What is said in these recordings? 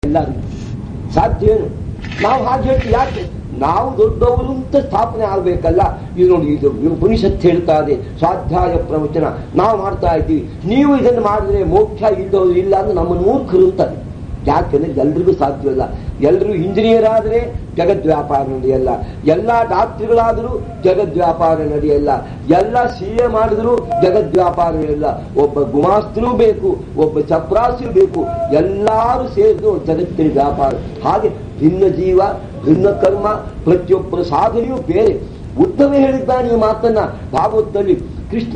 ಎಲ್ಲರೂ ಸಾಧ್ಯ ಏನು ನಾವು ಹಾಗೆ ಹೇಳ್ತೀವಿ ಯಾಕೆ ನಾವು ದೊಡ್ಡವರು ಅಂತ ಸ್ಥಾಪನೆ ಆಗ್ಬೇಕಲ್ಲ ಇದು ನೋಡಿ ಇದು ಉಪನಿಷತ್ ಹೇಳ್ತಾ ಇದೆ ಸ್ವಾಧ್ಯಾಯ ಪ್ರವಚನ ನಾವು ಮಾಡ್ತಾ ಇದ್ದೀವಿ ನೀವು ಇದನ್ನು ಮಾಡಿದ್ರೆ ಮೋಕ್ಷ ಇಲ್ಲದವರು ಇಲ್ಲ ಅಂದ್ರೆ ನಮ್ಮನ್ನು ಮೂರ್ಖರು ಅಂತಾರೆ ಯಾಕೆಂದ್ರೆ ಎಲ್ರಿಗೂ ಸಾಧ್ಯವಿಲ್ಲ ಎಲ್ಲರೂ ಇಂಜಿನಿಯರ್ ಆದ್ರೆ ಜಗದ್ ವ್ಯಾಪಾರ ನಡೆಯಲ್ಲ ಎಲ್ಲ ಡಾಕ್ಟರ್ಗಳಾದರೂ ಜಗದ್ ವ್ಯಾಪಾರ ನಡೆಯಲ್ಲ ಎಲ್ಲ ಸಿ ಎ ಮಾಡಿದ್ರು ಜಗದ್ ವ್ಯಾಪಾರ ನಡೆಯಲ್ಲ ಒಬ್ಬ ಗುಮಾಸ್ತನೂ ಬೇಕು ಒಬ್ಬ ಚಪ್ರಾಸಿಯೂ ಬೇಕು ಎಲ್ಲರೂ ಸೇರಿದ್ರು ಜಗತ್ತಿನ ವ್ಯಾಪಾರ ಹಾಗೆ ಭಿನ್ನ ಜೀವ ಭಿನ್ನ ಕರ್ಮ ಪ್ರತಿಯೊಬ್ಬರ ಸಾಧನೆಯೂ ಬೇರೆ ಉದ್ದವೇ ಹೇಳಿದ್ದಾನೆ ಈ ಮಾತನ್ನ ಭಾಗವತದಲ್ಲಿ ಕೃಷ್ಣ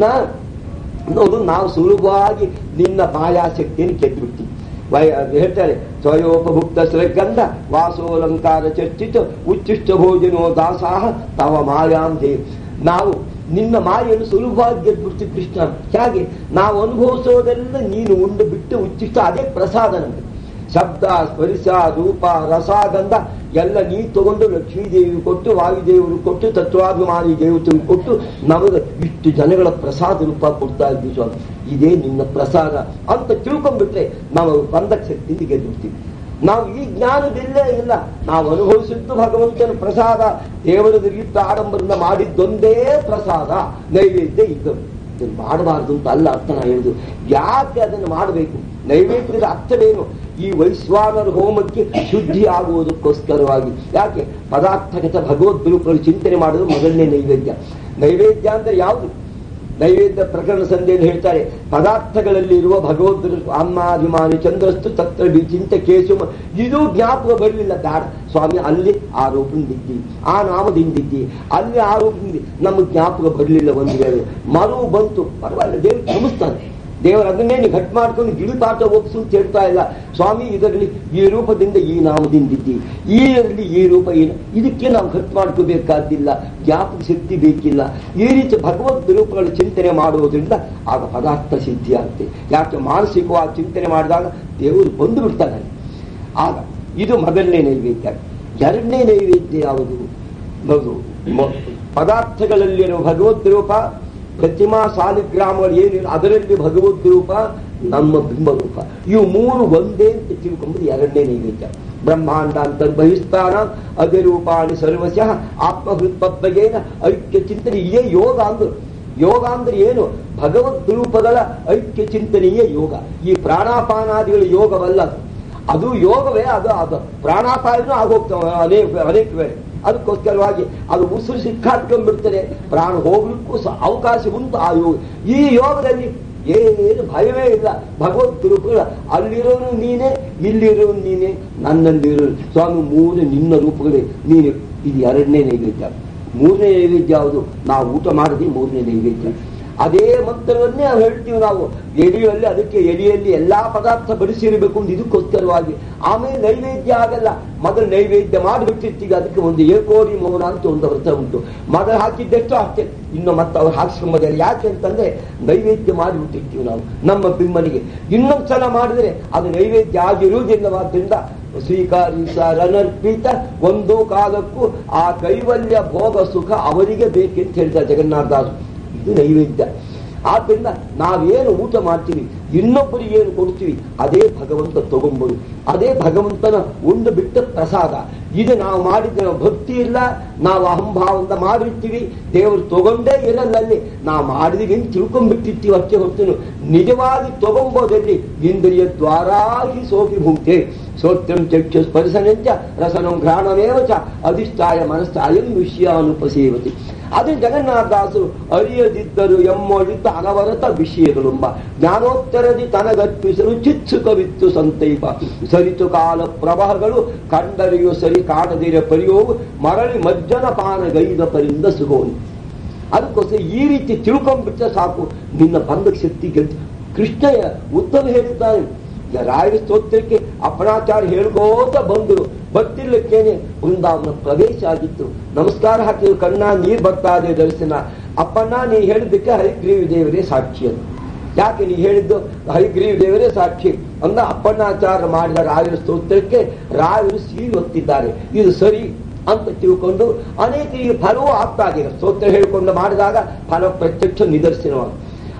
ನೋಡು ನಾವು ಸುಲಭವಾಗಿ ನಿನ್ನ ಮಾಯಾಶಕ್ತಿಯನ್ನು ಗೆದ್ದುಬಿಡ್ತೀವಿ ವೈ ಅದು ಹೇಳ್ತಾರೆ ಸ್ವಯೋಪಭುಕ್ತ ಶ್ರಗಂಧ ವಾಸೋಲಂಕಾರ ಚರ್ಚಿತ ಉಚ್ಚಿಷ್ಟ ಭೋಜನೋ ದಾಸಾಹ ತವ ಮಾಯಾಂ ದೇವ್ ನಾವು ನಿನ್ನ ಮಾಯನ್ನು ಸುಲಭವಾಗಿ ಗೆದ್ಬಿಡ್ತೀವಿ ಕೃಷ್ಣ ಹೇಗೆ ನಾವು ಅನುಭವಿಸೋದೆಲ್ಲ ನೀನು ಉಂಡು ಬಿಟ್ಟು ಉಚ್ಚಿಷ್ಟ ಅದೇ ಪ್ರಸಾದ ನಮಗೆ ಶಬ್ದ ಸ್ಪರ್ಶ ರೂಪ ರಸ ಗಂಧ ಎಲ್ಲ ನೀ ತಗೊಂಡು ಲಕ್ಷ್ಮೀದೇವಿ ಕೊಟ್ಟು ವಾಯುದೇವರು ಕೊಟ್ಟು ತತ್ವಾಭಿಮಾನಿ ದೇವತೆಗಳು ಕೊಟ್ಟು ನಮಗೆ ಇಷ್ಟು ಜನಗಳ ಪ್ರಸಾದ ರೂಪ ಕೊಡ್ತಾ ಇದ್ವಿ ಸ್ವಾಮಿ ಇದೇ ನಿನ್ನ ಪ್ರಸಾದ ಅಂತ ತಿಳ್ಕೊಂಡ್ಬಿಟ್ರೆ ನಾವು ಬಂಧಕ ಶಕ್ತಿಯಿಂದ ಗೆದ್ಬಿಡ್ತೀವಿ ನಾವು ಈ ಜ್ಞಾನದಿಲ್ಲೇ ಇಲ್ಲ ನಾವು ಅನುಭವಿಸಿದ್ದು ಭಗವಂತನ ಪ್ರಸಾದ ದೇವರ ರೀತ ಆಡಂಬರದಿಂದ ಮಾಡಿದ್ದೊಂದೇ ಪ್ರಸಾದ ನೈವೇದ್ಯ ಇದ್ದವು ಇದನ್ನು ಮಾಡಬಾರ್ದು ಅಂತ ಅಲ್ಲ ಅರ್ಥ ನಾ ಹೇಳುದು ಯಾಕೆ ಅದನ್ನು ಮಾಡಬೇಕು ನೈವೇದ್ಯದ ಅರ್ಥವೇನು ಈ ವೈಶ್ವಾನರ ಹೋಮಕ್ಕೆ ಶುದ್ಧಿ ಆಗುವುದಕ್ಕೋಸ್ಕರವಾಗಿ ಯಾಕೆ ಪದಾರ್ಥಗತ ಭಗವದ್ಗುರುಗಳು ಚಿಂತನೆ ಮಾಡೋದು ಮೊದಲನೇ ನೈವೇದ್ಯ ನೈವೇದ್ಯ ಅಂದ್ರೆ ಯಾವುದು ನೈವೇದ್ಯ ಪ್ರಕರಣ ಸಂಧಿಯಲ್ಲಿ ಹೇಳ್ತಾರೆ ಪದಾರ್ಥಗಳಲ್ಲಿರುವ ಭಗವದ್ಗುರು ಅನ್ನಾಭಿಮಾನಿ ಚಂದ್ರಸ್ತು ತತ್ರ ಚಿಂತ ಕೇಶು ಇದು ಜ್ಞಾಪಕ ಬರಲಿಲ್ಲ ಬೇಡ ಸ್ವಾಮಿ ಅಲ್ಲಿ ಆರೋಪದಿಂದಿದ್ದಿ ಆ ನಾಮದಿಂದಿದ್ದಿ ಅಲ್ಲಿ ಆರೋಪದಿಂದ ನಮಗೆ ಜ್ಞಾಪಕ ಬರಲಿಲ್ಲ ಒಂದು ವೇಳೆ ಮರು ಬಂತು ಪರವಾಗಿಲ್ಲ ದೇವರು ಕ್ಷಮಿಸ್ತಾನೆ ದೇವರು ಅದನ್ನೇ ನೀವು ಘಟ್ ಮಾಡ್ಕೊಂಡು ಗಿಳಿಪಾಠ ಒಪ್ಸು ಅಂತ ಹೇಳ್ತಾ ಇಲ್ಲ ಸ್ವಾಮಿ ಇದರಲ್ಲಿ ಈ ರೂಪದಿಂದ ಈ ನಾಮದಿಂದಿದ್ದಿ ಈ ಇದರಲ್ಲಿ ಈ ರೂಪ ಏನು ಇದಕ್ಕೆ ನಾವು ಘಟ್ ಮಾಡ್ಕೋಬೇಕಾದ್ದಿಲ್ಲ ಜ್ಞಾಪಕ ಶಕ್ತಿ ಬೇಕಿಲ್ಲ ಈ ರೀತಿ ಭಗವದ್ ರೂಪಗಳ ಚಿಂತನೆ ಮಾಡುವುದರಿಂದ ಆಗ ಪದಾರ್ಥ ಸಿದ್ಧಿ ಆಗುತ್ತೆ ಯಾಕೆ ಮಾನಸಿಕವಾಗಿ ಚಿಂತನೆ ಮಾಡಿದಾಗ ದೇವರು ಬಂದು ಬಿಡ್ತಾನೆ ಆಗ ಇದು ಮೊದಲನೇ ನೈವೇದ್ಯ ಎರಡನೇ ನೈವೇದ್ಯ ಯಾವುದು ಹೌದು ಮ- ಪದಾರ್ಥಗಳಲ್ಲಿರುವ ಭಗವದ್ ರೂಪ ಪ್ರತಿಮಾ ಸಾಲಿಗ್ರಾಮಗಳು ಏನಿಲ್ಲ ಅದರಲ್ಲಿ ಭಗವದ್ ರೂಪ ನಮ್ಮ ಬಿಂಬ ರೂಪ ಇವು ಮೂರು ಒಂದೇ ಅಂತ ತಿಳ್ಕೊಂಬುದು ಎರಡನೇ ನೈವೇದ್ಯ ಬ್ರಹ್ಮಾಂಡ ಅಂತರ್ಬಹಿಷ್ಠಾನ ಅಭಿರೂಪಾಣಿ ಸರ್ವಸ್ಯ ಆತ್ಮಹೃತ್ಪತ್ವಗೇನ ಐಕ್ಯ ಚಿಂತನೆ ಇದೇ ಯೋಗ ಅಂದ್ರು ಯೋಗ ಅಂದ್ರೆ ಏನು ಭಗವದ್ ರೂಪಗಳ ಐಕ್ಯ ಚಿಂತನೆಯೇ ಯೋಗ ಈ ಪ್ರಾಣಾಪಾನಾದಿಗಳ ಯೋಗವಲ್ಲ ಅದು. ಅದು ಯೋಗವೇ ಅದು ಅದು ಪ್ರಾಣಾಪಾಯನೂ ಆಗೋಗ್ತವೆ ಅನೇಕ ಅನೇಕ ವೇಳೆ ಅದಕ್ಕೋಸ್ಕರವಾಗಿ ಅದು ಉಸಿರು ಸಿಕ್ಕಾಟ್ಕೊಂಡ್ಬಿಡ್ತಾರೆ ಪ್ರಾಣ ಹೋಗ್ಲಿಕ್ಕೂ ಸಹ ಅವಕಾಶ ಉಂಟು ಆ ಯೋಗ ಈ ಯೋಗದಲ್ಲಿ ಏನು ಭಯವೇ ಇಲ್ಲ ಭಗವದ್ ರೂಪಗಳ ಅಲ್ಲಿರೋನು ನೀನೇ ಇಲ್ಲಿರೋನು ನೀನೇ ನನ್ನಲ್ಲಿರೋ ಸ್ವಾಮಿ ಮೂರು ನಿನ್ನ ರೂಪಗಳೇ ನೀನೆ ಇದು ಎರಡನೇ ನೈವೇದ್ಯ ಮೂರನೇ ನೈವೇದ್ಯ ಯಾವುದು ನಾವು ಊಟ ಮಾಡದೆ ಮೂರನೇ ನೈವೇದ್ಯ ಅದೇ ಮಂತ್ರವನ್ನೇ ನಾವು ಹೇಳ್ತೀವಿ ನಾವು ಎಲಿಯಲ್ಲಿ ಅದಕ್ಕೆ ಎಲಿಯಲ್ಲಿ ಎಲ್ಲಾ ಪದಾರ್ಥ ಬಡಿಸಿರಬೇಕು ಅಂತ ಇದಕ್ಕೋಸ್ಕರವಾಗಿ ಆಮೇಲೆ ನೈವೇದ್ಯ ಆಗಲ್ಲ ಮೊದಲು ನೈವೇದ್ಯ ಮಾಡಿಬಿಟ್ಟಿರ್ತೀವಿ ಅದಕ್ಕೆ ಒಂದು ಏಕೋರಿ ಮೌನ ಅಂತ ಒಂದು ವ್ರತ ಉಂಟು ಮೊದಲು ಹಾಕಿದ್ದೆಷ್ಟೋ ಅಷ್ಟೇ ಇನ್ನು ಮತ್ತೆ ಅವ್ರು ಹಾಕ್ಸ್ಕೊಂಬೋದಿಲ್ಲ ಯಾಕೆ ಅಂತಂದ್ರೆ ನೈವೇದ್ಯ ಮಾಡಿಬಿಟ್ಟಿರ್ತೀವಿ ನಾವು ನಮ್ಮ ಬಿಮ್ಮನಿಗೆ ಇನ್ನೊಂದ್ಸಲ ಮಾಡಿದ್ರೆ ಅದು ನೈವೇದ್ಯ ಆಗಿರುವುದಿಲ್ಲವಾದ್ರಿಂದ ಸ್ವೀಕಾರಿಸರನರ್ಪಿತ ಒಂದು ಕಾಲಕ್ಕೂ ಆ ಕೈವಲ್ಯ ಭೋಗ ಸುಖ ಅವರಿಗೆ ಬೇಕೆಂತ ಹೇಳ್ತಾರೆ ಜಗನ್ನಾಥದಾಸು ಇದು ನೈವೇದ್ಯ ಆದ್ದರಿಂದ ನಾವೇನು ಊಟ ಮಾಡ್ತೀವಿ ಇನ್ನೊಬ್ಬರಿಗೆ ಏನು ಕೊಡ್ತೀವಿ ಅದೇ ಭಗವಂತ ತಗೊಂಬೋದು ಅದೇ ಭಗವಂತನ ಉಂಡು ಬಿಟ್ಟ ಪ್ರಸಾದ ಇದು ನಾವು ಮಾಡಿದ್ರೆ ಭಕ್ತಿ ಇಲ್ಲ ನಾವು ಅಹಂಭಾವದಿಂದ ಮಾಡಿರ್ತೀವಿ ದೇವರು ತಗೊಂಡೇ ಇರಲ್ಲಲ್ಲಿ ನಾವು ಮಾಡಿದೀವಿ ಅಂತ ತಿಳ್ಕೊಂಡ್ಬಿಟ್ಟಿರ್ತೀವಿ ಅಷ್ಟೇ ಹೊತ್ತು ನಿಜವಾಗಿ ತಗೊಂಬೋದಲ್ಲಿ ಇಂದ್ರಿಯ ದ್ವಾರಾಹಿ ಸೋಪಿ ಭುಂಕ್ತೆ ಸೋತ್ರಂ ಚಕ್ಷು ಸ್ಪರ್ಶನಂಚ ರಸನಂ ಘ್ರಾಣಮೇವ ಚ ಅಧಿಷ್ಠಾಯ ಮನಸ್ಥಾಯಂ ವಿಷಯಾನುಪಸೇವತಿ ಅದು ಜಗನ್ನಾಥದಾಸರು ಅರಿಯದಿದ್ದರು ಎಮ್ಮೊಳಿತ ಅನವರತ ವಿಷಯಗಳೆಂಬ ಜ್ಞಾನೋತ್ತರದಿ ತನಗರ್ಪಿಸಲು ಚಿತ್ಸುಕವಿತ್ತು ಸಂತೈಪ ಸರಿತು ಕಾಲ ಪ್ರವಾಹಗಳು ಕಂಡರಿಯು ಸರಿ ಕಾಣದಿರ ಪರಿಯೋವು ಮರಳಿ ಮಜ್ಜನ ಪಾನಗೈದ ಪರಿಂದ ಸುಗೋನು ಅದಕ್ಕೋಸ್ಕರ ಈ ರೀತಿ ತಿಳ್ಕೊಂಡ್ಬಿಟ್ರೆ ಸಾಕು ನಿನ್ನ ಬಂಧಕ ಶಕ್ತಿ ಗೆದ್ದು ಕೃಷ್ಣಯ್ಯ ಉತ್ತಮ ಹೇಳಿದ್ದಾನೆ ಈಗ ರಾಯರ ಸ್ತೋತ್ರಕ್ಕೆ ಅಪರಾಚಾರ ಹೇಳ್ಕೋತ ಬಂದರು ಬರ್ತಿರ್ಲಿಕ್ಕೇನೆ ಬೃಂದಾವನ ಪ್ರವೇಶ ಆಗಿತ್ತು ನಮಸ್ಕಾರ ಹಾಕಿದ್ರು ಕಣ್ಣ ನೀರ್ ಬರ್ತಾ ಇದೆ ದರ್ಶನ ಅಪ್ಪಣ್ಣ ನೀ ಹೇಳಿದ್ದಕ್ಕೆ ಹರಿಗ್ರೀವ ದೇವರೇ ಸಾಕ್ಷಿ ಅಂತ ಯಾಕೆ ನೀ ಹೇಳಿದ್ದು ಹರಿಗ್ರೀವ ದೇವರೇ ಸಾಕ್ಷಿ ಅಂದ ಅಪ್ಪಣ್ಣಾಚಾರ ಮಾಡಿದ ರಾಯರ ಸ್ತೋತ್ರಕ್ಕೆ ರಾಯರು ಸೀಲು ಹೊತ್ತಿದ್ದಾರೆ ಇದು ಸರಿ ಅಂತ ತಿಳ್ಕೊಂಡು ಅನೇಕ ಈ ಫಲವೂ ಆಗ್ತಾ ಇದೆ ಸ್ತೋತ್ರ ಹೇಳಿಕೊಂಡು ಮಾಡಿದಾಗ ಫಲ ಪ್ರತ್ಯಕ್ಷ ನಿದರ್ಶನವಾಗಿ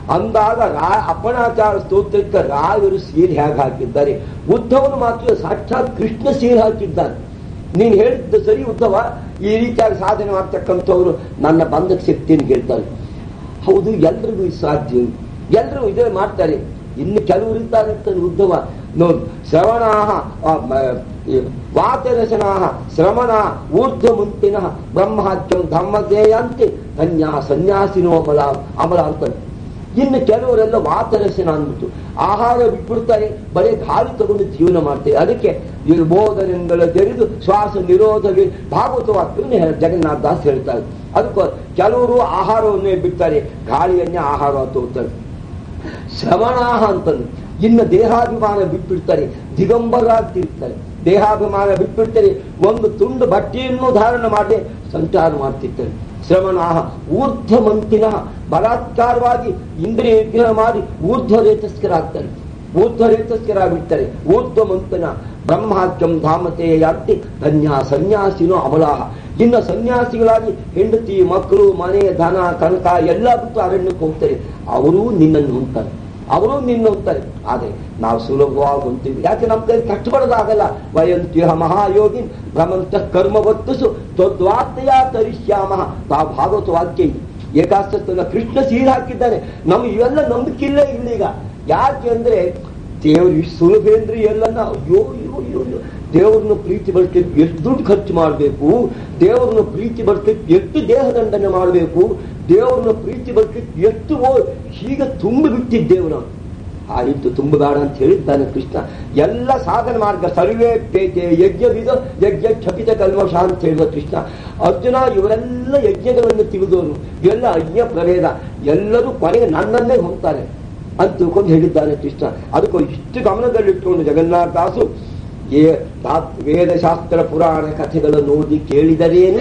ಅಂದಾಗ ರಾ ಅಪ್ಪಣಾಚಾರ ಸ್ತೋತ್ರಕ್ಕೆ ರಾಯರು ಸೀರೆ ಹೇಗೆ ಹಾಕಿದ್ದಾರೆ ಉದ್ಧವನು ಮಾತ್ರ ಸಾಕ್ಷಾತ್ ಕೃಷ್ಣ ಸೀರೆ ಹಾಕಿದ್ದಾನೆ ನೀನು ಹೇಳಿದ್ದು ಸರಿ ಉದ್ಧವ ಈ ರೀತಿಯಾಗಿ ಸಾಧನೆ ಮಾಡ್ತಕ್ಕಂಥವ್ರು ನನ್ನ ಬಂಧಕ್ಕೆ ಶಕ್ತಿಯನ್ನು ಗೆಲ್ತಾರೆ ಹೌದು ಎಲ್ರಿಗೂ ಇದು ಸಾಧ್ಯ ಎಲ್ಲರೂ ಇದೇ ಮಾಡ್ತಾರೆ ಇನ್ನು ಕೆಲವರು ಇದ್ದಾರೆ ಅಂತಾನೆ ಉದ್ಧವ ನೋಡಿ ಶ್ರವಣಾಹ ಆ, ಮ, ಈ ವಾತರಸನಾಹ ಶ್ರವಣ ಊರ್ಧ್ವ ಮುಂತಿನ ಬ್ರಹ್ಮಾಚ್ಯಂ ಧಮ್ಮದೇಯಾಂತೆ ಧನ್ಯ ಸನ್ಯಾಸಿನೋ ಅಮಲ ಅಮಲ ಅಂತಾನೆ ಇನ್ನು ಕೆಲವರೆಲ್ಲ ವಾತರಸನ ಅಂದ್ಬಿಟ್ಟು ಆಹಾರ ಬಿಟ್ಬಿಡ್ತಾರೆ ಬರೀ ಗಾಳಿ ತಗೊಂಡು ಜೀವನ ಮಾಡ್ತಾರೆ ಅದಕ್ಕೆ ನಿರ್ಬೋಧನೆಗಳ ಜರಿದು ಶ್ವಾಸ ನಿರೋಧವೇ ಭಾಗವತ ವಾಕ್ಯವನ್ನು ಹೇ- ಜಗನ್ನಾಥ ದಾಸ್ ಹೇಳ್ತಾರೆ ಅದಕ್ಕೆ ಕೆಲವರು ಆಹಾರವನ್ನೇ ಬಿಡ್ತಾರೆ ಗಾಳಿಯನ್ನೇ ಆಹಾರ ತಗೋತಾರೆ ಶ್ರವಣಾಹ ಅಂತಂದು ಇನ್ನು ದೇಹಾಭಿಮಾನ ಬಿಟ್ಬಿಡ್ತಾರೆ ದಿಗಂಬರಾಗ್ತಿರ್ತಾರೆ ದೇಹಾಭಿಮಾನ ಬಿಟ್ಬಿಡ್ತಾರೆ ಒಂದು ತುಂಡು ಬಟ್ಟೆಯನ್ನು ಧಾರಣ ಮಾಡಿ ಸಂಚಾರ ಮಾಡ್ತಿರ್ತಾರೆ ಶ್ರವಣಾಹ ಊರ್ಧ್ವ ಮಂತಿನ ಬಲಾತ್ಕಾರವಾಗಿ ಇಂದ್ರಿಯ ನಿಗ್ರಹ ಮಾಡಿ ಊರ್ಧ್ವ ರೇತಸ್ಕರಾಗ್ತಾರೆ ಊರ್ಧ್ವ ರೇತಸ್ಕರಾಗ್ಬಿಡ್ತಾರೆ ಊರ್ಧ್ವ ಮಂತನ ಬ್ರಹ್ಮಾಚ್ಯಂ ಧಾಮತೆ ಯಾತ್ತಿ ಧನ್ಯ ಸನ್ಯಾಸಿನೋ ಅಮಲಾಹ ಇನ್ನು ಸನ್ಯಾಸಿಗಳಾಗಿ ಹೆಂಡತಿ ಮಕ್ಕಳು ಮನೆ ಧನ ಕನಕ ಎಲ್ಲ ಬಿಟ್ಟು ಅರಣ್ಯಕ್ಕೆ ಹೋಗ್ತಾರೆ ಅವರೂ ನಿನ್ನನ್ನು ಹೊಂತಾರೆ ಅವರು ನಿನ್ನ ಹೋಗ್ತಾರೆ ಆದ್ರೆ ನಾವು ಸುಲಭವಾಗಿ ಹೊಂತೀವಿ ಯಾಕೆ ನಮ್ಮ ಕೈ ಕಷ್ಟಪಡೋದಾಗಲ್ಲ ವಯಂತ್ಯಹ ಮಹಾಯೋಗಿನ್ ಭ್ರಮಂತ ಕರ್ಮ ವರ್ತಿಸು ತ್ವದ್ವಾತ್ತೆಯ ತರಿಷ್ಯಾಮ ತಾವು ಭಾಗವತ ವಾಕ್ಯ ಇದೆ ಏಕಾಸ್ತನ ಕೃಷ್ಣ ಸೀರೆ ಹಾಕಿದ್ದಾನೆ ನಮ್ಗೆ ಇವೆಲ್ಲ ನಂಬಿಕಿಲ್ಲ ಇಲ್ಲೀಗ ಯಾಕೆ ಅಂದ್ರೆ ದೇವರು ಇಷ್ಟು ಸುಲಭ ಅಂದ್ರೆ ಎಲ್ಲನ್ನ ಅಯ್ಯೋ ಅಯ್ಯೋ ಅಯ್ಯೋ ಅಯ್ಯೋ ದೇವ್ರನ್ನ ಪ್ರೀತಿ ಬರ್ತಿದ್ದು ಎಷ್ಟು ದುಡ್ಡು ಖರ್ಚು ಮಾಡಬೇಕು ದೇವ್ರನ್ನ ಪ್ರೀತಿ ಬರ್ತಿದ್ದು ಎಷ್ಟು ದೇಹದಂಡನೆ ಮಾಡಬೇಕು ದೇವ್ರನ್ನ ಪ್ರೀತಿ ಬರ್ತಿದ್ದು ಎಷ್ಟು ಓ- ಹೀಗೆ ತುಂಬಿ ಬಿಟ್ಟಿದ್ದೇವು ನಾವು ಆಯಿತು ತುಂಬಬೇಡ ಅಂತ ಹೇಳಿದ್ದಾನೆ ಕೃಷ್ಣ ಎಲ್ಲ ಸಾಧನೆ ಮಾರ್ಗ ಸರ್ವೇ ಪೇತೆ ಯಜ್ಞವಿದ ಯಜ್ಞ ಕ್ಷಪಿತ ಕಲ್ಮಷ ಅಂತ ಹೇಳಿದ ಕೃಷ್ಣ ಅರ್ಜುನ ಇವರೆಲ್ಲ ಯಜ್ಞಗಳನ್ನು ತಿಳಿದವರು ಇವೆಲ್ಲ ಅಜ್ಞ ಪ್ರಭೇದ ಎಲ್ಲರೂ ಕೊನೆಗೆ ನನ್ನನ್ನೇ ಹೋಗ್ತಾರೆ ಅಂತ ತಿಳ್ಕೊಂಡು ಹೇಳಿದ್ದಾನೆ ಕೃಷ್ಣ ಅದಕ್ಕೂ ಇಷ್ಟು ಗಮನದಲ್ಲಿಟ್ಟುಕೊಂಡು ಜಗನ್ನಾಥದಾಸು ಏ- ತಾ- ವೇದಶಾಸ್ತ್ರ ಪುರಾಣ ಕಥೆಗಳನ್ನು ಓದಿ ಕೇಳಿದರೇನು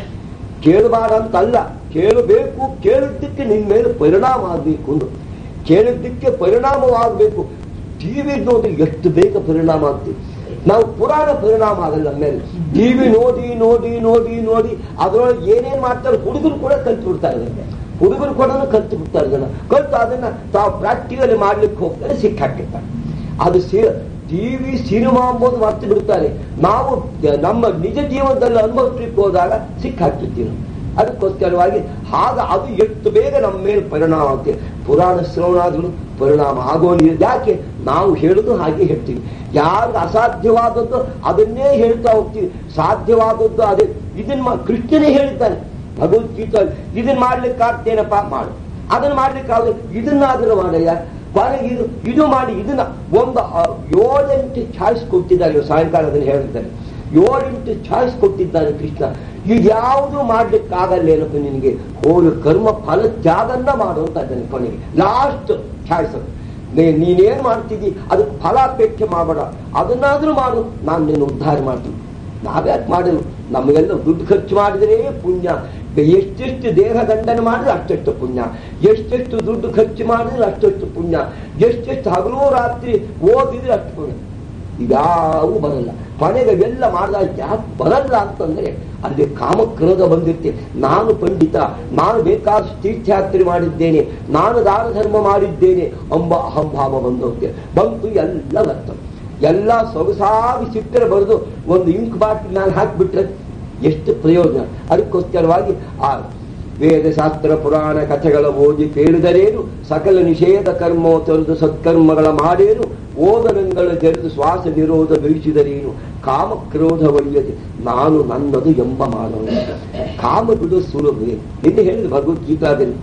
ಕೇಳಬಾರಂತಲ್ಲ ಕೇಳಬೇಕು ಕೇಳಿದ್ದಕ್ಕೆ ನಿನ್ನ ಮೇಲೆ ಪರಿಣಾಮ ಆಗಬೇಕು ಅಂದ್ರು ಕೇಳಿದ್ದಕ್ಕೆ ಪರಿಣಾಮವಾಗಬೇಕು ಟಿವಿ ನೋಡಿ ಎಷ್ಟು ಬೇಗ ಪರಿಣಾಮ ಆಗ್ತದೆ ನಾವು ಪುರಾಣ ಪರಿಣಾಮ ಆಗಲ್ಲ ನಮ್ಮ ಮೇಲೆ ಟಿವಿ ನೋಡಿ ನೋಡಿ ನೋಡಿ ನೋಡಿ ಅದರೊಳಗೆ ಏನೇನ್ ಮಾಡ್ತಾರೆ ಹುಡುಗರು ಕೂಡ ಕಲ್ತು ಬಿಡ್ತಾರೆ ಹುಡುಗರು ಕೂಡ ಕಲ್ತು ಬಿಡ್ತಾರೆ ಜನ ಕಲ್ತು ಅದನ್ನ ತಾವು ಪ್ರಾಕ್ಟಿಕಲ್ ಮಾಡ್ಲಿಕ್ಕೆ ಹೋಗ್ತಾರೆ ಸಿಕ್ಕಾಕಿರ್ತಾರೆ ಅದು ಟಿವಿ ಸಿನಿಮಾ ಅಂಬೋದು ಮರ್ತು ಬಿಡ್ತಾರೆ ನಾವು ನಮ್ಮ ನಿಜ ಜೀವನದಲ್ಲಿ ಅನುಭವಿಸ್ಲಿಕ್ಕೆ ಹೋದಾಗ ಸಿಕ್ಕಾಕಿರ್ತೀವಿ ನಾವು. ಅದಕ್ಕೋಸ್ಕರವಾಗಿ ಆಗ ಅದು ಎಷ್ಟು ಬೇಗ ನಮ್ಮ ಮೇಲೆ ಪರಿಣಾಮ ಆಗುತ್ತೆ ಪುರಾಣ ಶ್ರವಣಾದ್ರು ಪರಿಣಾಮ ಆಗೋಲ್ಲ ಯಾಕೆ ನಾವು ಹೇಳುದು ಹಾಗೆ ಹೇಳ್ತೀವಿ ಯಾರು ಅಸಾಧ್ಯವಾದದ್ದು ಅದನ್ನೇ ಹೇಳ್ತಾ ಹೋಗ್ತೀವಿ ಸಾಧ್ಯವಾದದ್ದು ಅದೇ ಇದನ್ನ ಮಾ- ಕೃಷ್ಣನೇ ಹೇಳಿದ್ದಾನೆ ಭಗವದ್ಗೀತಾ ಇದನ್ನ ಮಾಡ್ಲಿಕ್ಕಾಗ್ತೇನಪ್ಪ ಮಾಡು ಅದನ್ನ ಮಾಡ್ಲಿಕ್ಕಾಗ ಇದನ್ನಾದ್ರೂ ಮಾಡಯ್ಯ ಕೊನೆಗೆ ಇದು ಇದು ಮಾಡಿ ಇದನ್ನ ಒಂದು ಆ, ಏಳೆಂಟು ಚಾಯ್ಸ್ ಕೊಟ್ಟಿದ್ದಾರೆ ಇವ್ರು ಸಾಯಂಕಾಲ ಅದನ್ನು ಹೇಳಿದ್ದಾರೆ ಏಳೆಂಟು ಚಾಯ್ಸ್ ಕೊಟ್ಟಿದ್ದಾನೆ ಕೃಷ್ಣ ಈಗ ಯಾವುದು ಮಾಡ್ಲಿಕ್ಕಾಗಲ್ಲೇನಪ್ಪ ನಿನಗೆ ಹೋಗಿ ಕರ್ಮ ಫಲ ತ್ಯಾಗನ್ನ ಮಾಡು ಅಂತ ಇದ್ದಾನೆ ಕೊನೆಗೆ ಲಾಸ್ಟ್ ಚಾಯ್ಸ್ ನೀನೇನ್ ಮಾಡ್ತಿದ್ದಿ ಅದಕ್ಕೆ ಫಲಾಪೇಕ್ಷೆ ಮಾಡಬೇಡ ಅದನ್ನಾದ್ರೂ ಮಾಡು ನಾನು ನಿನ್ನ ಉದ್ಧಾರ ಮಾಡ್ತೀನಿ ನಾವ್ಯಾಕೆ ಮಾಡಿದ್ರು ನಮಗೆಲ್ಲ ದುಡ್ಡು ಖರ್ಚು ಮಾಡಿದ್ರೆ ಪುಣ್ಯ ಎಷ್ಟೆಷ್ಟು ದೇಹ ದಂಡನೆ ಮಾಡಿದ್ರೆ ಅಷ್ಟೆಷ್ಟು ಪುಣ್ಯ ಎಷ್ಟೆಷ್ಟು ದುಡ್ಡು ಖರ್ಚು ಮಾಡಿದ್ರೆ ಅಷ್ಟೆಷ್ಟು ಪುಣ್ಯ ಎಷ್ಟೆಷ್ಟು ಹಗಲು ರಾತ್ರಿ ಓದಿದ್ರೆ ಅಷ್ಟು ಪುಣ್ಯ ಇದ್ಯಾವು ಬರಲ್ಲ ಕೊನೆಗೆ ಅವೆಲ್ಲ ಮಾಡಿದಾಗ ಯಾಕೆ ಬರಲ್ಲ ಅಂತಂದ್ರೆ ಅಲ್ಲಿ ಕಾಮಕ್ರೋಧ ಬಂದಿರ್ತೆ ನಾನು ಪಂಡಿತ ನಾನು ಬೇಕಾದಷ್ಟು ತೀರ್ಥಯಾತ್ರೆ ಮಾಡಿದ್ದೇನೆ ನಾನು ದಾನ ಧರ್ಮ ಮಾಡಿದ್ದೇನೆ ಎಂಬ ಅಹಂಭಾವ ಬಂದೋಗ್ತೆ ಬಂತು ಎಲ್ಲ ಬರ್ತದೆ ಎಲ್ಲ ಸೊಗಸಾಗಿ ಚಿತ್ರ ಬರೆದು ಒಂದು ಇಂಕ್ ಬಾಟ್ಲ್ ನಾನು ಹಾಕಿಬಿಟ್ರೆ ಎಷ್ಟು ಪ್ರಯೋಜನ ಅದಕ್ಕೋಸ್ಕರವಾಗಿ ಆ ವೇದಶಾಸ್ತ್ರ ಪುರಾಣ ಕಥೆಗಳ ಓದಿ ಕೇಳಿದರೇನು ಸಕಲ ನಿಷೇಧ ಕರ್ಮ ತೊರೆದು ಸತ್ಕರ್ಮಗಳ ಮಾಡೇನು ಓದನಂಗಳ ಜರಿದು ಶ್ವಾಸ ನಿರೋಧ ಬೆಳೆಸಿದರೇನು ಕಾಮ ಕ್ರೋಧ ಒಳ್ಳೆಯದು ನಾನು ನನ್ನದು ಎಂಬ ಮಾನವ ಕಾಮ ಬಿಡು ಸುಲಭವೇ ನಿನ್ನೆ ಹೇಳಿದ ಭಗವದ್ಗೀತಾದಲ್ಲಿ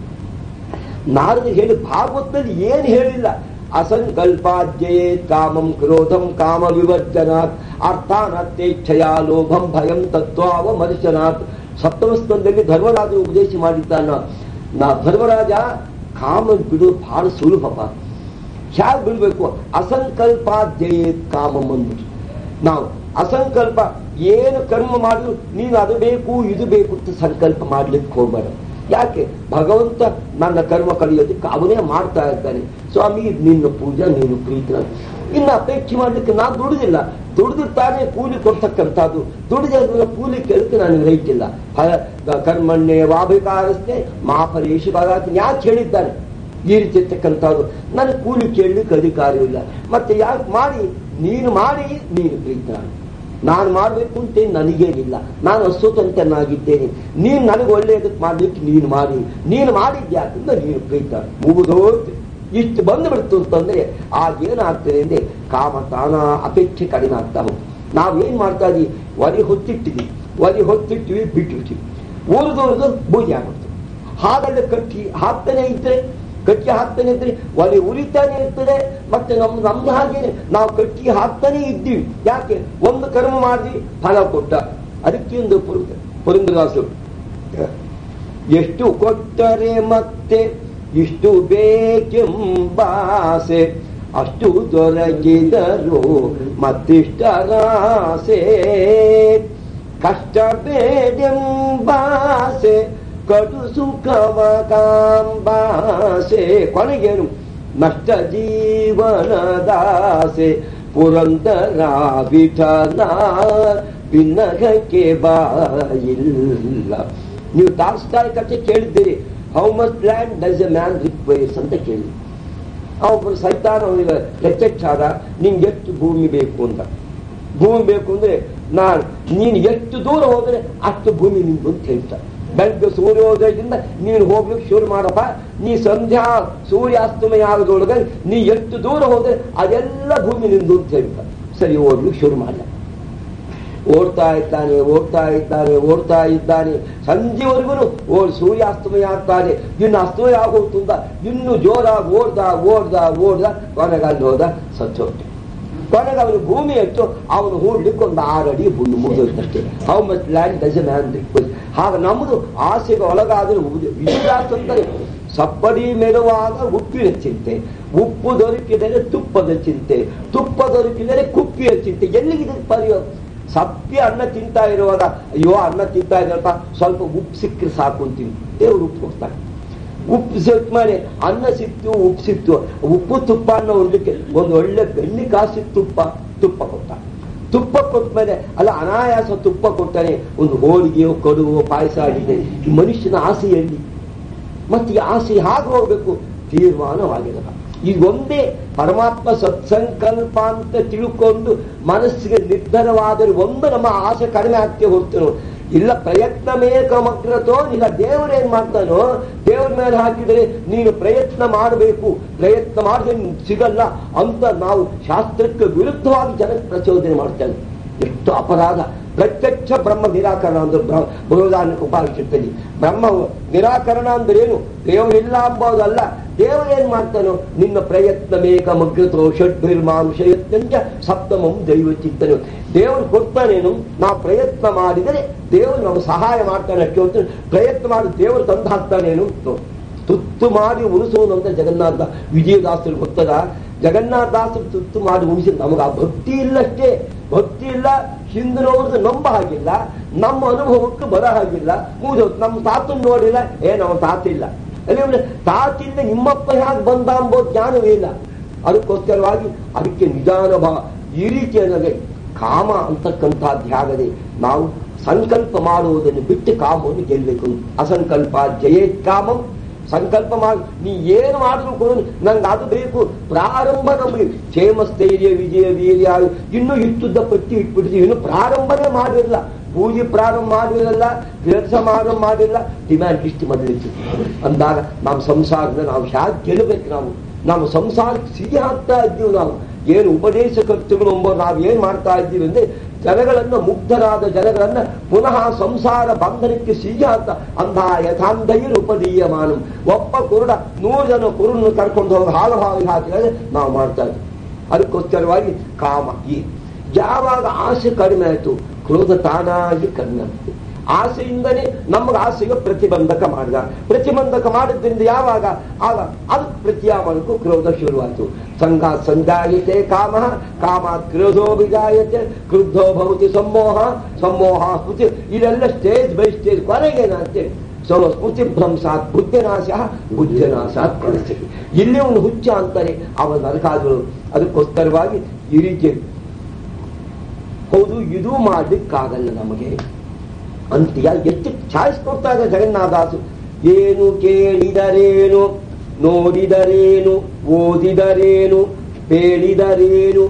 ನಾರದ ಹೇಳಿ ಭಾಗವತದಲ್ಲಿ ಏನು ಹೇಳಿಲ್ಲ ಅಸಂಕಲ್ಪಾದ್ಯಯೇ ಕಾಮಂ ಕ್ರೋಧಂ ಕಾಮ ವಿವರ್ಜನಾತ್ ಅರ್ಥಾನತ್ತೇಚ್ಛಯ ಲೋಭಂ ಭಯಂ ತತ್ವಾವ ಮರ್ಶನಾತ್ ಸಪ್ತಮಸ್ಕಂದಲ್ಲಿ ಧರ್ಮರಾಜ ಉಪದೇಶ ಮಾಡಿದ್ದಾನ ನಾ ಧರ್ಮರಾಜ ಕಾಮ ಬಿಡು ಬಹಳ ಸುಲಭಪ್ಪ ಹೇಗೆ ಬಿಡ್ಬೇಕು ಅಸಂಕಲ್ಪಾದ್ಯಯೇ ಕಾಮಂ ಅಂದ್ಬಿಟ್ಟು ನಾವು ಅಸಂಕಲ್ಪ ಏನು ಕರ್ಮ ಮಾಡಿದ್ರು ನೀನು ಅದು ಬೇಕು ಇದು ಬೇಕು ಅಂತ ಸಂಕಲ್ಪ ಮಾಡ್ಲಿಕ್ಕೆ ಹೋಗ್ಬೇಡ ಯಾಕೆ ಭಗವಂತ ನನ್ನ ಕರ್ಮ ಕಲಿಯೋದಕ್ಕೆ ಅವನೇ ಮಾಡ್ತಾ ಇದ್ದಾನೆ ಸ್ವಾಮಿ ಇದು ನಿನ್ನ ಪೂಜಾ ನೀನು ಪ್ರೀತಿ ಇನ್ನು ಅಪೇಕ್ಷೆ ಮಾಡ್ಲಿಕ್ಕೆ ನಾನು ದುಡಿದಿಲ್ಲ ದುಡಿದಿರ್ತಾನೆ ಕೂಲಿ ಕೊಡ್ತಕ್ಕಂಥದ್ದು ದುಡಿದ ಕೂಲಿ ಕೇಳಕ್ಕೆ ನನಗೆ ರೈಟ್ ಇಲ್ಲ ಕರ್ಮಣ್ಣೆ ವಾಭಿಕಾರಸ್ಥೆ ಮಾಫಲೇಶು ಬಗಾತೀನಿ ಯಾಕೆ ಹೇಳಿದ್ದಾನೆ ಈ ರೀತಿ ಇರ್ತಕ್ಕಂಥದ್ದು ನನಗೆ ಕೂಲಿ ಕೇಳಲಿಕ್ಕೆ ಅಧಿಕಾರವಿಲ್ಲ ಮತ್ತೆ ಯಾಕೆ ಮಾಡಿ ನೀನು ಮಾಡಿ ನೀನು ಪ್ರೀತಾನು ನಾನು ಮಾಡಬೇಕು ಅಂತ ನನಗೇನಿಲ್ಲ ನಾನು ಅಸ್ವತಂತ್ರನಾಗಿದ್ದೇನೆ ನೀನು ನನಗೆ ಒಳ್ಳೆಯದಕ್ಕೆ ಮಾಡ್ಲಿಕ್ಕೆ ನೀನು ಮಾಡಿ ನೀನು ಮಾಡಿದ್ಯಾಕಿಂದ ನೀನು ಪ್ರೀತ ಮುಗಿದೋಯ್ತು ಇಷ್ಟು ಬಂದುಬಿಡ್ತು ಅಂತಂದ್ರೆ ಆಗೇನಾಗ್ತದೆ ಅಂದ್ರೆ ಕಾಮ ತಾನ ಅಪೇಕ್ಷೆ ಕಡಿಮೆ ಆಗ್ತಾ ಹೋಗ್ತದೆ ನಾವೇನ್ ಮಾಡ್ತಾ ಇದೀವಿ ಒಲಿ ಹೊತ್ತಿಟ್ಟಿದ್ವಿ ಒಲಿ ಹೊತ್ತಿಟ್ಟಿವಿ ಬಿಟ್ಟಿರ್ತೀವಿ ಉರಿದೋರ್ದು ಬೂದಿ ಆಗ್ಬಿಡ್ತು ಹಾಗಲ್ಲ ಕಟ್ಟಿ ಹಾಕ್ತಾನೆ ಇದ್ರೆ ಕಟ್ಟಿ ಹಾಕ್ತಾನೆ ಇದ್ರೆ ಒಲೆ ಉರಿತಾನೆ ಇರ್ತದೆ ಮತ್ತೆ ನಮ್ ನಮ್ದು ಹಾಗೆ ನಾವು ಕಟ್ಟಿ ಹಾಕ್ತಾನೆ ಇದ್ದೀವಿ ಯಾಕೆ ಒಂದು ಕರ್ಮ ಮಾಡಿದ್ವಿ ಫಲ ಕೊಟ್ಟ ಅದಕ್ಕೆ ಒಂದು ಪುರ- ಪುರಂದರದಾಸರು ಎಷ್ಟು ಕೊಟ್ಟರೆ ಮತ್ತೆ ಇಷ್ಟು ಬೇಕೆಂಬಾಸೆ ಅಷ್ಟು ದೊರಕಿದರು ಮತ್ತಿಷ್ಟರಾಸೆ ಕಷ್ಟ ಬೇಡೆಂಬಾಸೆ ಕಡು ಸುಖವ ಕಾಂಬಾಸೆ ಕೊನೆಗೇನು ನಷ್ಟ ಜೀವನದಾಸೆ ಪುರಂದರ ವಿಠಲ ಭಿನ್ನಗಕ್ಕೆ ಬಾಯಿಲ್ಲ ನೀವು ದಾಸ್ತಾಯಿ ಕಥೆ ಕೇಳಿದ್ದೀರಿ how much land does a man requires ಅಂತ ಕೇಳಿ ಅವನು ಸೈತಾನ ಅವನಿಗೆ ಲೆಕ್ಕಾಚಾರ ನಿಂಗೆ ಎಷ್ಟು ಭೂಮಿ ಬೇಕು ಅಂತ ಭೂಮಿ ಬೇಕು ಅಂದ್ರೆ ನಾನು ನೀನು ಎಷ್ಟು ದೂರ ಹೋದ್ರೆ ಅಷ್ಟು ಭೂಮಿ ನಿಂದು ಅಂತ ಹೇಳ್ತಾರೆ ಬೆಳಗ್ಗೆ ಸೂರ್ಯೋದಯದಿಂದ ನೀನು ಹೋಗ್ಲಿಕ್ಕೆ ಶುರು ಮಾಡಪ್ಪ ನೀ ಸಂಧ್ಯಾ ಸೂರ್ಯಾಸ್ತಮಯ ಆಗೋದ್ರೊಳಗೆ ನೀ ಎಷ್ಟು ದೂರ ಹೋದ್ರೆ ಅದೆಲ್ಲ ಭೂಮಿ ನಿಂದು ಅಂತ ಹೇಳ್ತಾರೆ ಸರಿ ಓಡ್ಲಿಕ್ಕೆ ಶುರು ಮಾಡಲ್ಲ ಓಡ್ತಾ ಇದ್ದಾನೆ ಓಡ್ತಾ ಇದ್ದಾನೆ ಓಡ್ತಾ ಇದ್ದಾನೆ ಸಂಜೆವರೆಗೂ ಓಡ್ ಸೂರ್ಯಾಸ್ತಮಯ ಆಗ್ತಾನೆ ಇನ್ನು ಅಸ್ತಮಯ ಆಗೋತು ಅಂತ ಇನ್ನು ಜೋರಾಗಿ ಓಡ್ದ ಓಡ್ದ ಓಡ್ದ ಕೊನೆಗೆ ಅಲ್ಲಿ ಹೋದ ಸತ್ತೋಗ್ತು ಕೊನೆಗೆ ಅವನು ಭೂಮಿ ಹೆಚ್ಚು ಅವನು ಹೂಡ್ಲಿಕ್ಕೆ ಒಂದು ಆರು ಅಡಿ ಭೂಮಿ ಮುಗಿದಷ್ಟೇ how much land does man ಹಾಗೆ ನಮ್ಮದು ಆಸೆಗೆ ಒಳಗಾದರೆ ವಿಶ್ವಾಸಂದರೆ ಸಪ್ಪಡಿ ಮೆರುವಾಗ ಉಪ್ಪಿನ ಚಿಂತೆ ಉಪ್ಪು ದೊರಕಿದರೆ ತುಪ್ಪದ ಚಿಂತೆ ತುಪ್ಪ ದೊರಕಿದರೆ ಕುಪ್ಪಿಯ ಚಿಂತೆ ಎಲ್ಲಿಗಿದೆ ಪರಿಯೋ ಸಪ್ಪಿ ಅನ್ನ ತಿಂತಾ ಇರುವಾಗ ಅಯ್ಯೋ ಅನ್ನ ತಿಂತಾ ಇದ್ರಪ್ಪ ಸ್ವಲ್ಪ ಉಪ್ಪು ಸಿಕ್ಕರೆ ಸಾಕು ಅಂತೀನಿ ದೇವರು ಉಪ್ಪು ಕೊಡ್ತಾನೆ ಉಪ್ಪು ಸೆಟ್ ಮಾಡಿ ಅನ್ನ ಸಿಕ್ತು ಉಪ್ಪು ಸಿಕ್ತು ಉಪ್ಪು ತುಪ್ಪ ಅನ್ನೋ ಒಂದಕ್ಕೆ ಒಂದು ಒಳ್ಳೆ ಬೆಣ್ಣೆ ಕಾಸಿ ತುಪ್ಪ ತುಪ್ಪ ಕೊಟ್ಟ ತುಪ್ಪ ಕೊಟ್ಟ ಮೇಲೆ ಅಲ್ಲ ಅನಾಯಾಸ ತುಪ್ಪ ಕೊಟ್ಟರೆ ಒಂದು ಹೋಳಿಗೆಯೋ ಕಡುವೋ ಪಾಯಸ ಆಗಿದೆ ಈ ಮನುಷ್ಯನ ಆಸೆ ಎಲ್ಲಿ ಮತ್ತೆ ಈ ಆಸೆ ಹಾಗೆ ಹೋಗ್ಬೇಕು ತೀರ್ಮಾನವಾಗಿರಲ್ಲ ಈ ಒಂದೇ ಪರಮಾತ್ಮ ಸತ್ಸಂಕಲ್ಪ ಅಂತ ತಿಳ್ಕೊಂಡು ಮನಸ್ಸಿಗೆ ನಿರ್ಧಾರವಾದರೆ ಒಂದು ನಮ್ಮ ಆಸೆ ಕಡಿಮೆ ಆಗ್ತೇ ಹೊರ್ತೇನೋ ಇಲ್ಲ ಪ್ರಯತ್ನಮೇ ಕಮಗ್ರತೋ ಇಲ್ಲ ದೇವರೇನ್ ಮಾಡ್ತಾನೋ ದೇವ್ರ ಮೇಲೆ ಹಾಕಿದರೆ ನೀನು ಪ್ರಯತ್ನ ಮಾಡಬೇಕು ಪ್ರಯತ್ನ ಮಾಡಿದ್ರೆ ನಿನ್ಗೆ ಸಿಗಲ್ಲ ಅಂತ ನಾವು ಶಾಸ್ತ್ರಕ್ಕೆ ವಿರುದ್ಧವಾಗಿ ಜನಕ್ಕೆ ಪ್ರಚೋದನೆ ಮಾಡ್ತೇವೆ ಎಷ್ಟು ಅಪರಾಧ ಪ್ರತ್ಯಕ್ಷ ಬ್ರಹ್ಮ ನಿರಾಕರಣ ಅಂದ್ರೆ ಬೃಹದಾನಕ್ಕೆ ಉಪಾದಿಸಿರ್ತೀನಿ ಬ್ರಹ್ಮ ನಿರಾಕರಣ ಅಂದ್ರೆ ಏನು ದೇವರಿಲ್ಲ ಅಂಬೋದಲ್ಲ ದೇವರು ಏನ್ ಮಾಡ್ತಾನೋ ನಿನ್ನ ಪ್ರಯತ್ನ ಮೇಕ ಮಗ್ರತೋ ಷಡ್ಭಿರ್ಮಾಂಶ ಯತ್ನಂಚ ಸಪ್ತಮಂ ದೈವ ಚಿಂತನೆ ದೇವರು ಕೊಡ್ತಾನೇನು ನಾವು ಪ್ರಯತ್ನ ಮಾಡಿದರೆ ದೇವರು ನಮ್ಗೆ ಸಹಾಯ ಮಾಡ್ತಾನೆ ಅಷ್ಟೇ ಹೊತ್ತು ಪ್ರಯತ್ನ ಮಾಡಿ ದೇವರು ತಂದು ಹಾಕ್ತಾನೇನು ತುತ್ತು ಮಾಡಿ ಉಳಿಸೋನು ಅಂತ ಜಗನ್ನಾಥ ವಿಜಯದಾಸರು ಗೊತ್ತದ ಜಗನ್ನಾಥದಾಸರು ತುತ್ತು ಮಾಡಿ ಉಳಿಸಿ ನಮಗೆ ಆ ಭಕ್ತಿ ಇಲ್ಲಷ್ಟೇ ಭಕ್ತಿ ಇಲ್ಲ ಹಿಂದಿನವ್ರದ್ದು ನಂಬ ಹಾಗಿಲ್ಲ ನಮ್ಮ ಅನುಭವಕ್ಕೆ ಬರ ಹಾಗಿಲ್ಲ ಮುಗಿದೋದು ನಮ್ಮ ತಾತನ್ ನೋಡಿಲ್ಲ ಏ ನಮ್ಮ ತಾತ ಇಲ್ಲ ಅಲ್ಲಿ ತಾತಿಂದ ನಿಮ್ಮಪ್ಪ ಹೇಗೆ ಬಂದ ಎಂಬೋ ಜ್ಞಾನವೇ ಇಲ್ಲ ಅದಕ್ಕೋಸ್ಕರವಾಗಿ ಅದಕ್ಕೆ ನಿಧಾನ ಭಾವ ಈ ರೀತಿಯಾಗಿ ಕಾಮ ಅಂತಕ್ಕಂಥದ್ದಾಗದೆ ನಾವು ಸಂಕಲ್ಪ ಮಾಡುವುದನ್ನು ಬಿಟ್ಟು ಕಾಮವನ್ನು ಗೆಲ್ಲಬೇಕು ಅಸಂಕಲ್ಪ ಜಯೇತ್ ಕಾಮಂ ಸಂಕಲ್ಪ ಮಾಡಿ ನೀ ಏನು ಮಾಡಿದ್ರು ಕೂಡ ನಂಗೆ ಅದು ಬೇಕು ಪ್ರಾರಂಭ ನಮಗೆ ಕ್ಷೇಮ ಸ್ಥೈರ್ಯ ವಿಜಯ ವೀರ್ಯ ಇನ್ನೂ ಇಷ್ಟುದ್ದ ಪಟ್ಟಿ ಇಟ್ಬಿಡ್ತೀವಿ ಇನ್ನು ಪ್ರಾರಂಭನೇ ಮಾಡಿರಲ್ಲ ಪೂಜೆ ಪ್ರಾರಂಭ ಮಾಡಿರಲ್ಲ ಕೆಲಸ ಪ್ರಾರಂಭ ಮಾಡಿರಲ್ಲ ಡಿಮ್ಯಾಂಡ್ ಇಷ್ಟು ಮೊದಲಿತ್ತು ಅಂದಾಗ ನಮ್ಮ ಸಂಸಾರದ ನಾವು ಹ್ಯಾಕ್ ಗೆಲ್ಲಬೇಕು ನಾವು ನಾವು ಸಂಸಾರಕ್ಕೆ ಸಿಹಿ ಹಾಕ್ತಾ ಇದ್ದೀವಿ ನಾವು ಏನು ಉಪದೇಶ ಕರ್ತೃಗಳು ಎಂಬ ನಾವು ಏನ್ ಮಾಡ್ತಾ ಇದ್ದೀವಿ ಅಂದ್ರೆ ಜನಗಳನ್ನ ಮುಗ್ಧರಾದ ಜನಗಳನ್ನ ಪುನಃ ಸಂಸಾರ ಬಂಧನಕ್ಕೆ ಸಿಹಿ ಹಾಕ್ತ ಅಂಧ ಯಥಾಂಧೈರ್ ಉಪದೀಯಮಾನ ಒಬ್ಬ ಕುರುಡ ನೂರು ಜನ ಕುರುಡನ್ನು ಕರ್ಕೊಂಡು ಹೋಗಿ ಹಾಳು ಹಾಳು ಹಾಕಿದರೆ ನಾವು ಮಾಡ್ತಾ ಇದ್ದೀವಿ ಅದಕ್ಕೋಸ್ಕರವಾಗಿ ಕಾಮ ಈ ಯಾವಾಗ ಆಸೆ ಕಡಿಮೆ ಆಯಿತು ಕ್ರೋಧ ತಾನಾಗಿ ಕಡಿಮೆ ಆಯಿತು ಆಸೆಯಿಂದನೇ ನಮಗೆ ಆಸೆಗೆ ಪ್ರತಿಬಂಧಕ ಮಾಡಿದ ಪ್ರತಿಬಂಧಕ ಮಾಡಿದ್ರಿಂದ ಯಾವಾಗ ಆಗ ಅದು ಪ್ರತ್ಯಾಮನಕ್ಕೂ ಕ್ರೋಧ ಶುರುವಾಯಿತು ಸಂಘ ಸಂಜಾಯತೆ ಕಾಮ ಕಾಮ ಕ್ರೋಧೋ ವಿಜಾಯತೆ ಕ್ರುದ್ಧೋ ಭವತಿ ಸಮ್ಮೋಹ ಸಮ್ಮೋಹ ಸ್ಮೃತಿ ಇದೆಲ್ಲ ಸ್ಟೇಜ್ ಬೈ ಸ್ಟೇಜ್ ಕೊನೆಗೇನಾಗ್ತದೆ ಸೊ ಸ್ಮೃತಿ ಭ್ರಂಸಾತ್ ಬುದ್ಧನಾಶ ಬುದ್ಧನಾಶಾತ್ ಪರಿಸ್ಥಿತಿ ಇಲ್ಲಿ ಒಂದು ಹುಚ್ಚ ಅಂತಾರೆ ಅವನ ನರಕಾದರು ಅದಕ್ಕೋಸ್ಕರವಾಗಿ ಈ ರೀತಿ ಹೌದು ಇದು ಮಾಡ್ಲಿಕ್ಕಾಗಲ್ಲ ನಮಗೆ ಅಂತೀಯ ಎಷ್ಟು ಚಾಯ್ಸ್ ಕೊಡ್ತಾ ಇದ್ದಾರೆ ಜಗನ್ನಾಥಾಸು ಏನು ಕೇಳಿದರೇನು ನೋಡಿದರೇನು ಓದಿದರೇನು ಹೇಳಿದರೇನು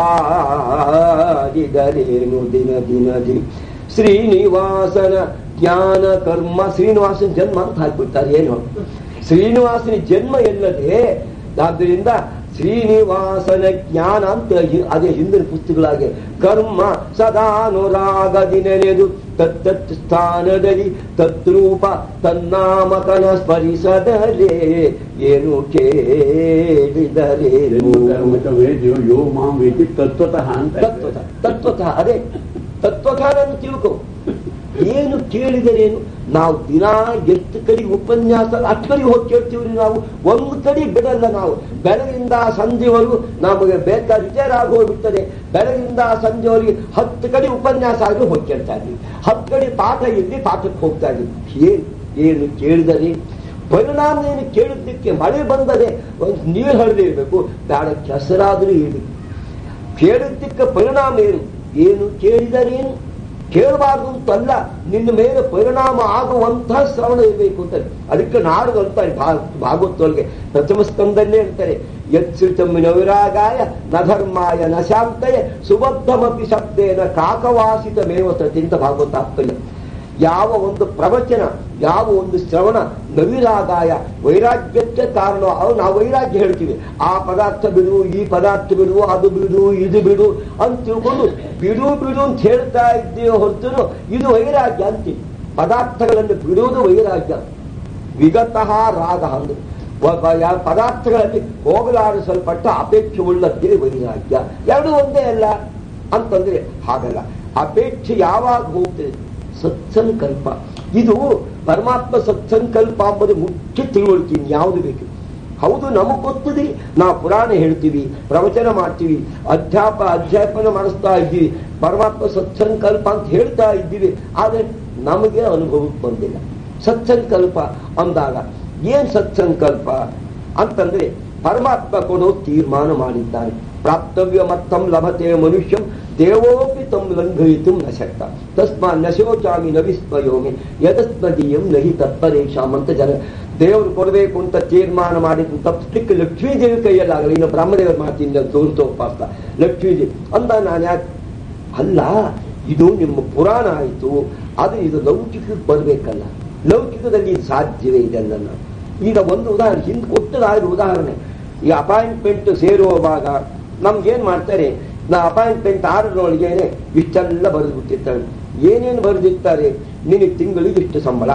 ಪಾಡಿದರೇನು ದಿನ ದಿನದಿ ಶ್ರೀನಿವಾಸನ ಜ್ಞಾನ ಕರ್ಮ ಶ್ರೀನಿವಾಸನ ಜನ್ಮ ಅಂತ ಹಾಕ್ಬಿಡ್ತಾರೆ ಏನು ಶ್ರೀನಿವಾಸನ ಜನ್ಮ ಎಲ್ಲದೆ ಆದ್ದರಿಂದ ಶ್ರೀನಿವಾಸನ ಜ್ಞಾನ ಅಂತ ಹಿ- ಅದೇ ಹಿಂದಿನ ಪುಸ್ತಕಗಳಾಗೆ ಕರ್ಮ ಸದಾನುರಾಗದಿ ನೆನೆದು ತತ್ತತ್ ಸ್ಥಾನದಲ್ಲಿ ತದ್ರೂಪ ತನ್ನಾಮಕನ ಸ್ಮರಿಸದಲೇ ಏನು ಕೇಳಿದರೇನು ಕರ್ಮಕ ವೇದ್ಯೋ ಯೋ ಮಾಂ ವೇದಿ ತತ್ವತಃ ಅಂತ ತತ್ವತ ತತ್ವತಃ ಅದೇ ತತ್ವಕಾರನ್ನು ತಿಳ್ಕೊ ಏನು ಕೇಳಿದರೇನು ನಾವು ದಿನಾ ಎಷ್ಟು ಕಡೆ ಉಪನ್ಯಾಸ ಹತ್ತು ಕಡೆ ಹೋಗಿ ಕೇಳ್ತೀವ್ರಿ ನಾವು ಒಂದು ಕಡೆ ಬಿಡಲ್ಲ ನಾವು ಬೆಳಗಿಂದ ಸಂಜೆವರೆಗೂ ನಮಗೆ ಬೇಕಾದ ರಿಟೈರ್ ಆಗಿ ಹೋಗ್ಬಿಡ್ತದೆ ಬೆಳಗಿಂದ ಸಂಜೆವರೆಗೆ ಹತ್ತು ಕಡೆ ಉಪನ್ಯಾಸ ಆಗಿ ಹೋಗಿ ಕೇಳ್ತಾ ಇದ್ವಿ ಹತ್ತು ಕಡೆ ಪಾಠ ಇಲ್ಲಿ ಪಾಠಕ್ಕೆ ಹೋಗ್ತಾ ಇದ್ವಿ ಏನು ಏನು ಕೇಳಿದರೆ ಪರಿಣಾಮ ಏನು ಕೇಳಿದ್ದಕ್ಕೆ ಮಳೆ ಬಂದರೆ ಒಂದು ನೀರು ಹರಿದಿರ್ಬೇಕು ಬೇಡ ಕೆಸರಾದರೂ ಇರಬೇಕು ಕೇಳಿದ್ದಕ್ಕೆ ಪರಿಣಾಮ ಏನು ಏನು ಕೇಳಿದರೇನು ಕೇಳಬಾರ್ದು ಅಂತಲ್ಲ ನಿನ್ನ ಮೇಲೆ ಪರಿಣಾಮ ಆಗುವಂತಹ ಶ್ರವಣ ಇರಬೇಕು ಅಂತ ಅದಕ್ಕೆ ನಾಡು ಅಂತಾರೆ ಭಾ- ಭಾಗವತೊಳಗೆ ಪ್ರಥಮ ಸ್ಕಂದಲ್ಲೇ ಹೇಳ್ತಾರೆ ಯತ್ಸಿತಮ್ಮಿನ ವಿರಾಗಾಯ ನ ಧರ್ಮಾಯ ನ ಶಾಂತಯ ಸುಬದ್ಧಮಪಿ ಶಬ್ದೇನ ಕಾಕವಾಸಿತ ಮೇವತತಿ ಅಂತ ಭಾಗವತ ತಾತ್ಪರ್ಯ ಯಾವ ಒಂದು ಪ್ರವಚನ ಯಾವ ಒಂದು ಶ್ರವಣ ನವಿರಾಗಾಯ ವೈರಾಗ್ಯಕ್ಕೆ ಕಾರಣ ಅವು ನಾವು ವೈರಾಗ್ಯ ಹೇಳ್ತೀವಿ ಆ ಪದಾರ್ಥ ಬಿಡು ಈ ಪದಾರ್ಥ ಬಿಡು ಅದು ಬಿಡು ಇದು ಬಿಡು ಅಂತ ತಿಳ್ಕೊಂಡು ಬಿಡು ಬಿಡು ಅಂತ ಹೇಳ್ತಾ ಇದ್ದೇವೆ ಹೊರತು ಇದು ವೈರಾಗ್ಯ ಅಂತೀವಿ ಪದಾರ್ಥಗಳನ್ನು ಬಿಡುವುದು ವೈರಾಗ್ಯ ವಿಗತಃ ರಾಗ ಅಂದ್ರೆ ಒಬ್ಬ ಯಾವ ಪದಾರ್ಥಗಳಲ್ಲಿ ಹೋಗಲಾಡಿಸಲ್ಪಟ್ಟ ಅಪೇಕ್ಷೆ ಉಳ್ಳದ್ದೇ ವೈರಾಗ್ಯ ಎರಡು ಒಂದೇ ಅಲ್ಲ ಅಂತಂದ್ರೆ ಹಾಗಲ್ಲ ಅಪೇಕ್ಷೆ ಯಾವಾಗ ಹೋಗ್ತದೆ ಸತ್ಸಂಕಲ್ಪ ಇದು ಪರಮಾತ್ಮ ಸತ್ಸಂಕಲ್ಪ ಎಂಬುದು ಮುಖ್ಯ ತಿಳುವಳಿಕೆ ಯಾವುದು ಬೇಕು ಹೌದು ನಮಗ್ ಗೊತ್ತದೆ ನಾವು ಪುರಾಣ ಹೇಳ್ತೀವಿ ಪ್ರವಚನ ಮಾಡ್ತೀವಿ ಅಧ್ಯಾಪ ಅಧ್ಯಾಪನ ಮಾಡಿಸ್ತಾ ಇದ್ದೀವಿ ಪರಮಾತ್ಮ ಸತ್ಸಂಕಲ್ಪ ಅಂತ ಹೇಳ್ತಾ ಇದ್ದೀವಿ ಆದ್ರೆ ನಮಗೆ ಅನುಭವಕ್ಕೆ ಬಂದಿಲ್ಲ ಸತ್ಸಂಕಲ್ಪ ಅಂದಾಗ ಏನ್ ಸತ್ಸಂಕಲ್ಪ ಅಂತಂದ್ರೆ ಪರಮಾತ್ಮ ಕೊಡೋ ತೀರ್ಮಾನ ಮಾಡಿದ್ದಾನೆ ಪ್ರಾಪ್ತವ್ಯ ಮತ್ತಂ ಲಭತೆ ಮನುಷ್ಯಂ ದೇವೋಪಿ ತಂ ಲಂಘಯಿತು ನ ಶಕ್ತ ತಸ್ಮಾ ನ ಶೋಚಾಮಿ ನ ವಿಸ್ಮಯೋಮಿ ಯತಸ್ಮದೀಯಂ ನಹಿ ತತ್ಪರೇಶಾಮ್ ಅಂತ ಜನ ದೇವರು ಕೊಡಬೇಕು ಅಂತ ತೀರ್ಮಾನ ಮಾಡಿದ್ದು ತಪ್ಪಿಸ್ಲಿಕ್ಕೆ ಲಕ್ಷ್ಮೀದೇವಿ ಕೈಯಲ್ಲಾಗಲ್ಲ ಇನ್ನು ಬ್ರಹ್ಮದೇವರ ಮಾತಿಂದ ತೋರಿಸೋಪಾಸ್ತ ಲಕ್ಷ್ಮೀದೇವಿ ಅಂದ ನಾನು ಯಾಕೆ ಅಲ್ಲ ಇದು ನಿಮ್ಮ ಪುರಾಣ ಆಯಿತು ಅದು ಇದು ಲೌಕಿಕಕ್ಕೆ ಬರಬೇಕಲ್ಲ ಲೌಕಿಕದಲ್ಲಿ ಇದು ಸಾಧ್ಯವೇ ಇದೆಲ್ಲ ಈಗ ಒಂದು ಉದಾಹರಣೆ ಹಿಂದೆ ಕೊಟ್ಟದಾದ ಉದಾಹರಣೆ ಈ ಅಪಾಯಿಂಟ್ಮೆಂಟ್ ಸೇರುವಾಗ ನಮ್ಗೇನ್ ಮಾಡ್ತಾರೆ ನಾ ಅಪಾಯಿಂಟ್ಮೆಂಟ್ ಆರ್ಡರ್ನೊಳಗೇನೆ ಇಷ್ಟೆಲ್ಲ ಬರೆದು ಬಿಟ್ಟಿರ್ತಾರೆ ಏನೇನು ಬರೆದಿರ್ತಾರೆ ನಿನಗೆ ತಿಂಗಳಿಗೆ ಇಷ್ಟು ಸಂಬಳ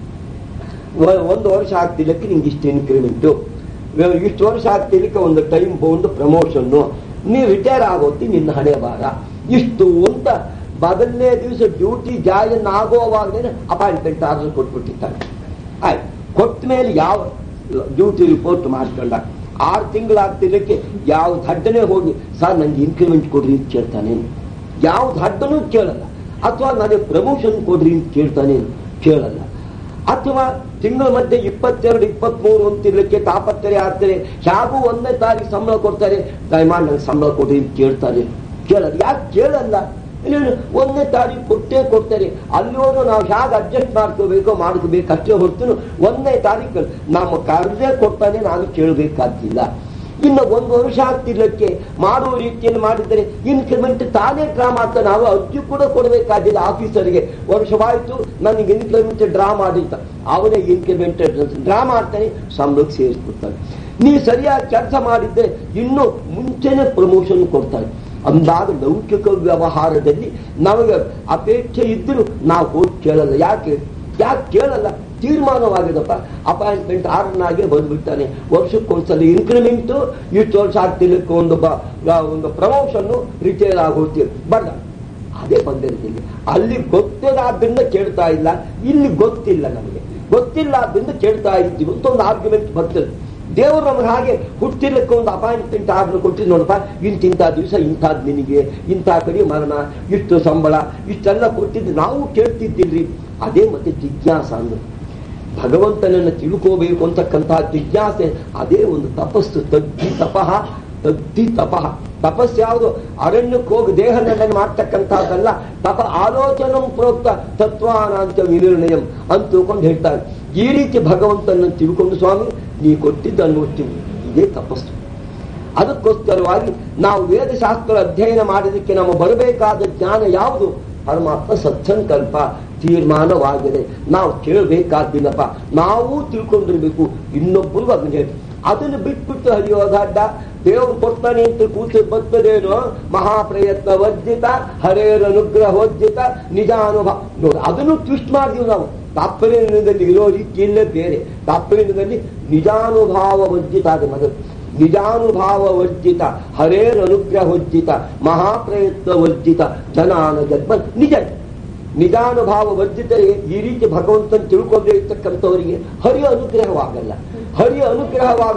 ಒ- ಒಂದು ವರ್ಷ ಆಗ್ತಿಲ್ಲಕ್ಕೆ ನಿಂಗೆ ಇಷ್ಟು ಇನ್ಕ್ರಿಮೆಂಟು ಇಷ್ಟು ವರ್ಷ ಆಗ್ತಿಲ್ಲಕ್ಕೆ ಒಂದು ಟೈಮ್ ಒಂದು ಪ್ರಮೋಷನ್ನು ನೀವು ರಿಟೈರ್ ಆಗೋತಿ ನಿನ್ನ ಹಣೆ ಬಾರ ಇಷ್ಟು ಅಂತ ಮೊದಲನೇ ದಿವಸ ಡ್ಯೂಟಿ ಜಾಯಿನ್ ಆಗೋವಾಗಲೇ ಅಪಾಯಿಂಟ್ಮೆಂಟ್ ಆರ್ಡರ್ ಕೊಟ್ಬಿಟ್ಟಿರ್ತಾರೆ ಆಯ್ತು ಕೊಟ್ಟ ಮೇಲೆ ಯಾವ ಡ್ಯೂಟಿ ರಿಪೋರ್ಟ್ ಮಾಡ್ಕೊಂಡ ಆರು ತಿಂಗಳಾಗ್ತಿದ್ದಕ್ಕೆ ಯಾವ ದಡ್ಡನೆ ಹೋಗಿ ಸರ್ ನಂಗೆ ಇನ್ಕ್ರಿಮೆಂಟ್ ಕೊಡ್ರಿ ಅಂತ ಕೇಳ್ತಾನೆ ಯಾವ ದಡ್ಡನೂ ಕೇಳಲ್ಲ ಅಥವಾ ನನಗೆ ಪ್ರಮೋಷನ್ ಕೊಡ್ರಿ ಅಂತ ಕೇಳ್ತಾನೆ ಕೇಳಲ್ಲ ಅಥವಾ ತಿಂಗಳ ಮಧ್ಯೆ ಇಪ್ಪತ್ತೆರಡು ಇಪ್ಪತ್ಮೂರು ಅಂತಿರ್ಲಿಕ್ಕೆ ತಾಪತ್ರೆ ಆಗ್ತಾರೆ ಹೇಗೂ ಒಂದನೇ ತಾರೀಕು ಸಂಬಳ ಕೊಡ್ತಾರೆ ದಯಮಾಡಿ ನಂಗೆ ಸಂಬಳ ಕೊಡ್ರಿ ಅಂತ ಕೇಳ್ತಾರೆ ಕೇಳಲ್ಲ ಯಾಕೆ ಕೇಳಲ್ಲ ಇಲ್ಲ ಒಂದನೇ ತಾರೀಕು ಕೊಟ್ಟೇ ಕೊಡ್ತಾರೆ ಅಲ್ಲಿವರೆಗೂ ನಾವು ಹೇಗೆ ಅಡ್ಜಸ್ಟ್ ಮಾಡ್ಕೋಬೇಕೋ ಮಾಡ್ಕೋಬೇಕು ಅಷ್ಟೇ ಹೊರತು ಒಂದನೇ ತಾರೀಕು ನಮ್ಮ ಕರ್ಜೆ ಕೊಡ್ತಾನೆ ನಾನು ಕೇಳಬೇಕಾಗಿಲ್ಲ ಇನ್ನು ಒಂದು ವರ್ಷ ಆಗ್ತಿರ್ಲಿಕ್ಕೆ ಮಾಡುವ ರೀತಿಯಲ್ಲಿ ಮಾಡಿದರೆ ಇನ್ಕ್ರಿಮೆಂಟ್ ತಾನೇ ಡ್ರಾ ಮಾಡ್ತಾನೆ ನಾವು ಅರ್ಜಿ ಕೂಡ ಕೊಡಬೇಕಾಗಿಲ್ಲ ಆಫೀಸರ್ಗೆ ವರ್ಷವಾಯಿತು ನನಗೆ ಇನ್ಕ್ರಿಮೆಂಟ್ ಡ್ರಾ ಮಾಡಿರ್ತ ಅವನೇ ಇನ್ಕ್ರಿಮೆಂಟ್ ಡ್ರಾ ಮಾಡ್ತಾನೆ ಸಂಬಳಕ್ಕೆ ಸೇರಿಸ್ಬಿಡ್ತಾನೆ ನೀವು ಸರಿಯಾಗಿ ಕೆಲಸ ಮಾಡಿದ್ದೆ ಇನ್ನೂ ಮುಂಚೆನೆ ಪ್ರಮೋಷನ್ ಕೊಡ್ತಾರೆ ಅಂದಾಗ ಲೌಕಿಕ ವ್ಯವಹಾರದಲ್ಲಿ ನಮಗೆ ಅಪೇಕ್ಷೆ ಇದ್ದರೂ ನಾವು ಹೋಗಿ ಕೇಳಲ್ಲ ಯಾಕೆ ಯಾಕೆ ಕೇಳಲ್ಲ ತೀರ್ಮಾನವಾಗಿದಪ್ಪ ಅಪಾಯಿಂಟ್ಮೆಂಟ್ ಆರ್ಡರ್ನಾಗೆ ಬಂದ್ಬಿಡ್ತಾನೆ ವರ್ಷಕ್ಕೊಂದ್ಸಲ ಇನ್ಕ್ರಿಮೆಂಟು ಇಷ್ಟು ವರ್ಷ ಆಗ್ತಿರ್ಲಿಕ್ಕೆ ಒಂದು ಬ- ಗ- ಒಂದು ಪ್ರಮೋಷನ್ನು ರಿಟೈರ್ ಆಗೋಗ್ತೀವಿ ಬಲ್ಲ ಅದೇ ಬಂದಿರ್ತೀವಿ ಅಲ್ಲಿ ಗೊತ್ತಿರಾದ್ರಿಂದ ಕೇಳ್ತಾ ಇಲ್ಲ ಇಲ್ಲಿ ಗೊತ್ತಿಲ್ಲ ನಮಗೆ ಗೊತ್ತಿಲ್ಲ ಆದ್ರಿಂದ ಕೇಳ್ತಾ ಇದ್ದೀವಿ ಅಂತ ಒಂದು ಆರ್ಗ್ಯುಮೆಂಟ್ ಬರ್ತದೆ ದೇವರು ನಮಗೆ ಹಾಗೆ ಹುಟ್ಟಿರ್ಲಿಕ್ಕೆ ಒಂದು ಅಪಾಯಿಂಟ್ಮೆಂಟ್ ಆರ್ಡರ್ ಕೊಟ್ಟಿದ್ದು ನೋಡಪ್ಪ ಇಂತಿಂಥ ದಿವಸ ಇಂಥದ್ದು ನಿನಗೆ ಇಂಥ ಕಡೆ ಮರಣ ಇಷ್ಟು ಸಂಬಳ ಇಷ್ಟೆಲ್ಲ ಕೊಟ್ಟಿದ್ದು ನಾವು ಕೇಳ್ತಿದ್ದಿಲ್ರಿ ಅದೇ ಮತ್ತೆ ಜಿಜ್ಞಾಸ ಅಂದ್ರೆ ಭಗವಂತನನ್ನು ತಿಳ್ಕೋಬೇಕು ಅಂತಕ್ಕಂತಹ ಜಿಜ್ಞಾಸೆ ಅದೇ ಒಂದು ತಪಸ್ಸು ತಗ್ಗಿ ತಪಃ ತದ್ದಿ ತಪ ತಪಸ್ ಯಾವುದು ಅರಣ್ಯಕ್ಕೆ ಹೋಗಿ ದೇಹ ದಂಡನೆ ಮಾಡ್ತಕ್ಕಂಥದ್ದಲ್ಲ ತಪ ಆಲೋಚನ ಪ್ರೋಕ್ತ ತತ್ವಾನಾಂತ ವಿನಿರ್ಣಯಂ ಅಂತ ತಿಳ್ಕೊಂಡು ಹೇಳ್ತಾರೆ ಈ ರೀತಿ ಭಗವಂತನ ತಿಳ್ಕೊಂಡು ಸ್ವಾಮಿ ನೀ ಕೊಟ್ಟಿದ್ದು ಅನುಭವಿಸ್ತೀವಿ ಇದೇ ತಪಸ್ಸು ಅದಕ್ಕೋಸ್ಕರವಾಗಿ ನಾವು ವೇದಶಾಸ್ತ್ರ ಅಧ್ಯಯನ ಮಾಡಿದಕ್ಕೆ ನಮ್ಮ ಬರಬೇಕಾದ ಜ್ಞಾನ ಯಾವುದು ಪರಮಾತ್ಮ ಸತ್ಸಂಕಲ್ಪ ತೀರ್ಮಾನವಾಗಿದೆ ನಾವು ಕೇಳಬೇಕಾದಿಲ್ಲಪ್ಪ ನಾವು ತಿಳ್ಕೊಂಡಿರ್ಬೇಕು ಇನ್ನೊಬ್ಬರಿಗೂ ಅದನ್ನ ಹೇಳಿ ಅದನ್ನು ಬಿಟ್ಬಿಟ್ಟು ಹರಿಯೋದಾಡ್ಡ ದೇವರು ಕೊಡ್ತಾನೆ ಅಂತ ಕೂತು ಬರ್ತದೇನೋ ಮಹಾಪ್ರಯತ್ನ ವರ್ಜಿತ ಹರೇರ ಅನುಗ್ರಹೋಜ್ಜಿತ ನಿಜಾನುಭವ ನೋಡಿ ಅದನ್ನು ಟ್ವಿಸ್ಟ್ ಮಾಡಿದೀವಿ ನಾವು ತಾತ್ಪರ್ಯದಲ್ಲಿ ಇರೋ ರೀತಿಯಲ್ಲೇ ಬೇರೆ ತಾತ್ಪರ್ಯದಲ್ಲಿ ನಿಜಾನುಭಾವ ವರ್ಜಿತ ಅದು ಮೊದಲು ನಿಜಾನುಭಾವ ವರ್ಜಿತ ಹರೇರ್ ಅನುಗ್ರಹೋಜ್ಜಿತ ಮಹಾಪ್ರಯತ್ನ ವರ್ಜಿತ ಜನಾನ ಜನ್ಮ ನಿಜ ನಿಜಾನುಭಾವ ವರ್ಜಿತರೆ ಈ ರೀತಿ ಭಗವಂತನ ತಿಳ್ಕೊಂಡೇ ಇರ್ತಕ್ಕಂಥವರಿಗೆ ಹರಿಯ ಅನುಗ್ರಹವಾಗಲ್ಲ ಹರಿಯ ಅನುಗ್ರಹವಾಗ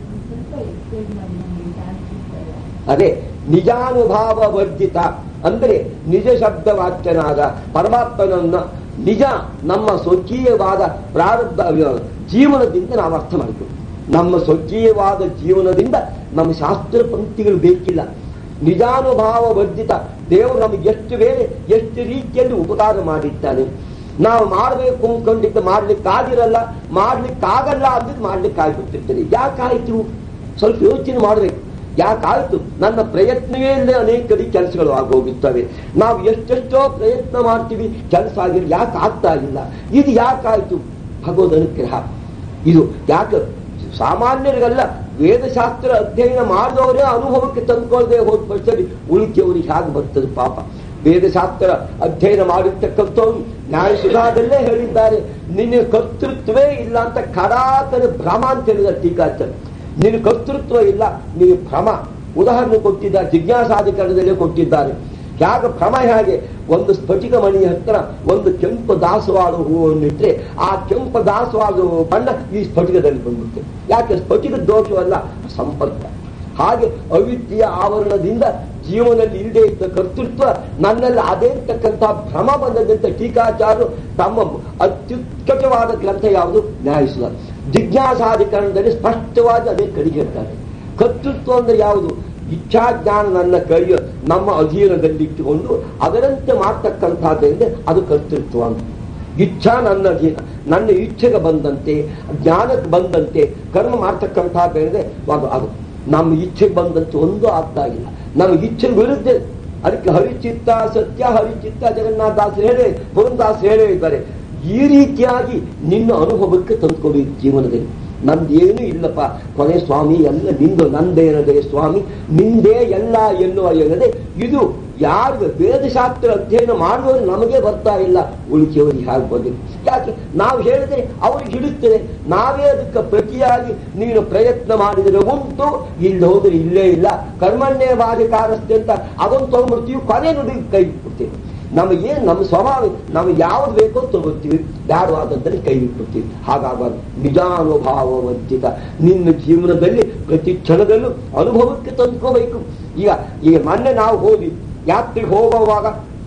ಅದೇ ನಿಜಾನುಭಾವ ವರ್ಜಿತ ಅಂದ್ರೆ ನಿಜ ಶಬ್ದ ವಾಚ್ಯನಾದ ಪರಮಾತ್ಮನನ್ನ ನಿಜ ನಮ್ಮ ಸ್ವಕೀಯವಾದ ಪ್ರಾರಬ್ಧ ಜೀವನದಿಂದ ನಾವು ಅರ್ಥ ಮಾಡಬೇಕು ನಮ್ಮ ಸ್ವಕೀಯವಾದ ಜೀವನದಿಂದ ನಮ್ಮ ಶಾಸ್ತ್ರ ಪಂಕ್ತಿಗಳು ಬೇಕಿಲ್ಲ ನಿಜಾನುಭಾವ ವರ್ಜಿತ ದೇವರು ನಮಗೆ ಎಷ್ಟು ಬೇರೆ ಎಷ್ಟು ರೀತಿಯಲ್ಲಿ ಉಪಕಾರ ಮಾಡಿದ್ದಾನೆ ನಾವು ಮಾಡಬೇಕು ಅಂದ್ಕೊಂಡಿದ್ದು ಮಾಡ್ಲಿಕ್ಕಾಗಿರಲ್ಲ ಮಾಡ್ಲಿಕ್ಕಾಗಲ್ಲ ಅಂದಿದ್ದು ಮಾಡ್ಲಿಕ್ಕಾಗ್ಬಿಟ್ಟಿರ್ತಾರೆ ಯಾಕಾಯ್ತು ಸ್ವಲ್ಪ ಯೋಚನೆ ಮಾಡಬೇಕು ಯಾಕಾಯ್ತು ನನ್ನ ಪ್ರಯತ್ನವೇ ಇಲ್ಲದೆ ಅನೇಕ ರೀತಿ ಕೆಲಸಗಳು ಆಗೋಗುತ್ತವೆ ನಾವು ಎಷ್ಟೆಷ್ಟೋ ಪ್ರಯತ್ನ ಮಾಡ್ತೀವಿ ಕೆಲಸ ಆಗಿಲ್ಲ ಯಾಕೆ ಆಗ್ತಾ ಇಲ್ಲ ಇದು ಯಾಕಾಯ್ತು ಭಗವದ್ ಅನುಗ್ರಹ ಇದು ಯಾಕೆ ಸಾಮಾನ್ಯರಿಗಲ್ಲ ವೇದಶಾಸ್ತ್ರ ಅಧ್ಯಯನ ಮಾಡಿದವರೇ ಅನುಭವಕ್ಕೆ ತಂದ್ಕೊಳ್ಳದೆ ಹೋದ ಪಕ್ಷದಲ್ಲಿ ಉಳಿಕೆಯವರಿಗೆ ಹೇಗೆ ಬರ್ತದೆ ಪಾಪ ವೇದಶಾಸ್ತ್ರ ಅಧ್ಯಯನ ಮಾಡಿರ್ತಕ್ಕಂಥವ್ರು ನ್ಯಾಯ ಸುಧಾದಲ್ಲೇ ಹೇಳಿದ್ದಾರೆ ನಿನ್ನ ಕರ್ತೃತ್ವೇ ಇಲ್ಲ ಅಂತ ಕಡಾತನ ಭ್ರಮ ಅಂತ ಹೇಳಿದ ಟೀಕಾಚಾರ ನಿನ್ನ ಕರ್ತೃತ್ವ ಇಲ್ಲ ನೀನು ಭ್ರಮ ಉದಾಹರಣೆ ಕೊಟ್ಟಿದ್ದಾರೆ ಜಿಜ್ಞಾಸಾಧಿಕರಣದಲ್ಲೇ ಕೊಟ್ಟಿದ್ದಾರೆ ಯಾಗ ಭ್ರಮ ಹೇಗೆ ಒಂದು ಸ್ಫಟಿಕ ಮಣಿಯ ಹತ್ರ ಒಂದು ಕೆಂಪು ದಾಸವಾಳ ಹೂವನ್ನಿಟ್ರೆ ಆ ಕೆಂಪು ದಾಸವಾಳ ಹೂವು ಬಣ್ಣ ಈ ಸ್ಫಟಿಕದಲ್ಲಿ ಬಂದ್ಬಿಡುತ್ತೆ ಯಾಕೆ ಸ್ಫಟಿಕ ದೋಷವಲ್ಲ ಸಂಪರ್ಕ ಹಾಗೆ ಅವಿದ್ಯೆಯ ಆವರಣದಿಂದ ಜೀವನದಲ್ಲಿ ಇಲ್ಲದೆ ಇದ್ದ ಕರ್ತೃತ್ವ ನನ್ನಲ್ಲಿ ಅದೇ ಇರ್ತಕ್ಕಂಥ ಭ್ರಮ ಬಂದದಂತ ಟೀಕಾಚಾರರು ತಮ್ಮ ಅತ್ಯುತ್ಕಟವಾದ ಗ್ರಂಥ ಯಾವುದು ನ್ಯಾಯಿಸುವ ಜಿಜ್ಞಾಸಾಧಿಕರಣದಲ್ಲಿ ಸ್ಪಷ್ಟವಾಗಿ ಅದೇ ಕಡಿಗೆಡ್ತಾರೆ ಕರ್ತೃತ್ವ ಅಂದ್ರೆ ಯಾವುದು ಇಚ್ಛಾಜ್ಞಾನ ನನ್ನ ಕೈಯ ನಮ್ಮ ಅಧೀನದಲ್ಲಿಟ್ಟುಕೊಂಡು ಅದರಂತೆ ಮಾಡ್ತಕ್ಕಂಥದ್ದೇ ಅದು ಕರ್ತೃತ್ವ ಅಂತ ಇಚ್ಛಾ ನನ್ನ ಅಧೀನ ನನ್ನ ಇಚ್ಛೆಗೆ ಬಂದಂತೆ ಜ್ಞಾನಕ್ಕೆ ಬಂದಂತೆ ಕರ್ಮ ಮಾಡ್ತಕ್ಕಂಥದ್ದೇನಿದೆ ಅದು ಅದು ನಮ್ಮ ಇಚ್ಛೆಗೆ ಬಂದಂತೆ ಒಂದು ಆಗ್ತಾ ಇಲ್ಲ ನಮ್ಮ ಇಚ್ಛೆ ವಿರುದ್ಧ ಅದಕ್ಕೆ ಹರಿಚಿತ್ತ ಸತ್ಯ ಹರಿಚಿತ್ತ ಜಗನ್ನಾಥ ದಾಸರು ಹೇಳೇ ಪುರಂದಾಸ್ ಹೇಳೇ ಇದ್ದಾರೆ ಈ ರೀತಿಯಾಗಿ ನಿನ್ನ ಅನುಭವಕ್ಕೆ ತಂದ್ಕೊಬೇಕು ಜೀವನದಲ್ಲಿ ನಂದೇನು ಇಲ್ಲಪ್ಪ ಕೊನೆ ಸ್ವಾಮಿ ಎಲ್ಲ ನಿಂದು ನಂದೇನದೆ ಸ್ವಾಮಿ ನಿಂದೇ ಎಲ್ಲ ಎನ್ನುವ ಎನ್ನದೆ ಇದು ಯಾರು ವೇದಶಾಸ್ತ್ರ ಅಧ್ಯಯನ ಮಾಡುವವರು ನಮಗೆ ಬರ್ತಾ ಇಲ್ಲ ಉಳಿಕೆಯವರಿಗೆ ಹೇಗೆ ಬಂದಿದೆ ಯಾಕೆ ನಾವು ಹೇಳಿದ್ರೆ ಅವ್ರಿಗೆ ಹಿಡುತ್ತದೆ ನಾವೇ ಅದಕ್ಕೆ ಪ್ರತಿಯಾಗಿ ನೀನು ಪ್ರಯತ್ನ ಮಾಡಿದರೆ ಉಂಟು ಇಲ್ಲಿ ಹೋದ್ರೆ ಇಲ್ಲೇ ಇಲ್ಲ ಕರ್ಮಣ್ಯ ಬಾಧಿಕಾರಸ್ತೆ ಅಂತ ಅದನ್ನು ತಗೊಂಡ್ಬಿಡ್ತೀವಿ ಕೊನೆ ನುಡಿ ಕೈ ಬಿಡ್ತೀವಿ ನಮಗೆ ನಮ್ಮ ಸ್ವಭಾವ ನಮಗೆ ಯಾವ್ದು ಬೇಕೋ ತಗೋತೀವಿ ಬೇಡವಾದದ್ದನ್ನು ಕೈ ಬಿಟ್ಬಿಡ್ತೀವಿ ಹಾಗಾಗಬಾರ್ದು ನಿಜಾನುಭಾವ ವಂಚಿತ ನಿನ್ನ ಜೀವನದಲ್ಲಿ ಪ್ರತಿ ಕ್ಷಣದಲ್ಲೂ ಅನುಭವಕ್ಕೆ ತಂದ್ಕೋಬೇಕು ಈಗ ಈಗ ಮೊನ್ನೆ ನಾವು ಹೋಗಿ ಯಾತ್ರೆಗೆ ಹೋಗುವಾಗ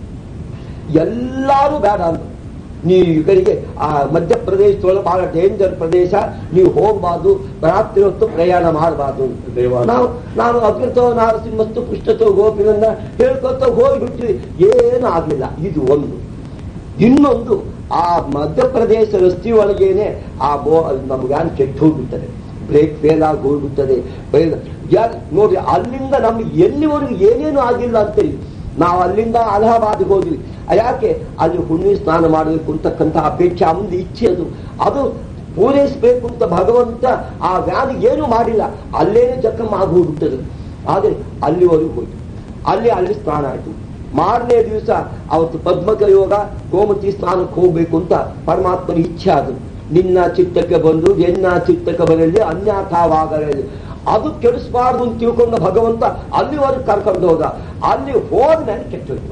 ಎಲ್ಲರೂ ಬೇಡ ಅಂತ ನೀವು ಈ ಕಡೆಗೆ ಆ ಮಧ್ಯಪ್ರದೇಶದೊಳಗೆ ಬಹಳ ಡೇಂಜರ್ ಪ್ರದೇಶ ನೀವು ಹೋಗಬಾರ್ದು ರಾತ್ರಿ ಹೊತ್ತು ಪ್ರಯಾಣ ಮಾಡಬಾರ್ದು ದೇವಾಲಯ. ನಾವು ನಾನು ಅಗ್ರತೋ ನಾರಸಿಂಹಸ್ತು ಪೃಷ್ಠತೋ ಗೋಪಿನನ್ನ ಹೇಳ್ಕೊತ ಹೋಗ್ಬಿಟ್ವಿ ಏನು ಆಗ್ಲಿಲ್ಲ ಇದು ಒಂದು ಇನ್ನೊಂದು ಆ ಮಧ್ಯಪ್ರದೇಶ ರಸ್ತೆ ಒಳಗೇನೆ ಆ ಬೋ ನಮ್ಗಾನ್ ಕೆಟ್ಟು ಹೋಗ್ಬಿಡ್ತದೆ ಬ್ರೇಕ್ ಫೇಲ್ ಆಗಿ ಹೋಗ್ಬಿಡ್ತದೆ ಬೇಗ- ಯಾ- ನೋಡ್ರಿ ಅಲ್ಲಿಂದ ನಮ್ಗೆ ಎಲ್ಲಿವರೆಗೂ ಏನೇನು ಆಗಿಲ್ಲ ಅಂತೇಳಿ ನಾವು ಅಲ್ಲಿಂದ ಅಲಹಾಬಾದ್ಗೆ ಹೋದ್ವಿ ಯಾಕೆ ಅಲ್ಲಿ ಹುಣ್ಣಿ ಸ್ನಾನ ಮಾಡಬೇಕು ಅಂತಕ್ಕಂಥ ಅಪೇಕ್ಷೆ ಅವನ ಇಚ್ಛೆ ಅದು ಅದು ಪೂರೈಸಬೇಕು ಅಂತ ಭಗವಂತ ಆ ವ್ಯಾಧಿ ಏನು ಮಾಡಿಲ್ಲ ಅಲ್ಲೇನೆ ಜಖಮ್ ಆಗಿ ಹೋಗ್ಬಿಟ್ಟದು ಆದರೆ ಅಲ್ಲಿವರೆಗೂ ಹೋಯ್ತು ಅಲ್ಲಿ ಅಲ್ಲಿ ಸ್ನಾನ ಆಯ್ತು ಮಾರನೇ ದಿವಸ ಅವತ್ತು ಪದ್ಮಕ ಯೋಗ ಗೋಮತಿ ಸ್ನಾನಕ್ಕೆ ಹೋಗ್ಬೇಕು ಅಂತ ಪರಮಾತ್ಮನ ಇಚ್ಛೆ ಅದು ನಿನ್ನ ಚಿತ್ತಕ್ಕೆ ಬಂದು ಎನ್ನ ಚಿತ್ತಕ್ಕೆ ಬರಲಿ ಅನ್ಯಾಥವಾಗಲಿ ಅದು ಕೆಡಿಸಬಾರ್ದು ಅಂತ ತಿಳ್ಕೊಂಡ ಭಗವಂತ ಅಲ್ಲಿವರೆಗೆ ಕರ್ಕೊಂಡು ಹೋದ ಅಲ್ಲಿ ಹೋದ್ಮೇಲೆ ಕೆಟ್ಟೋಯ್ತು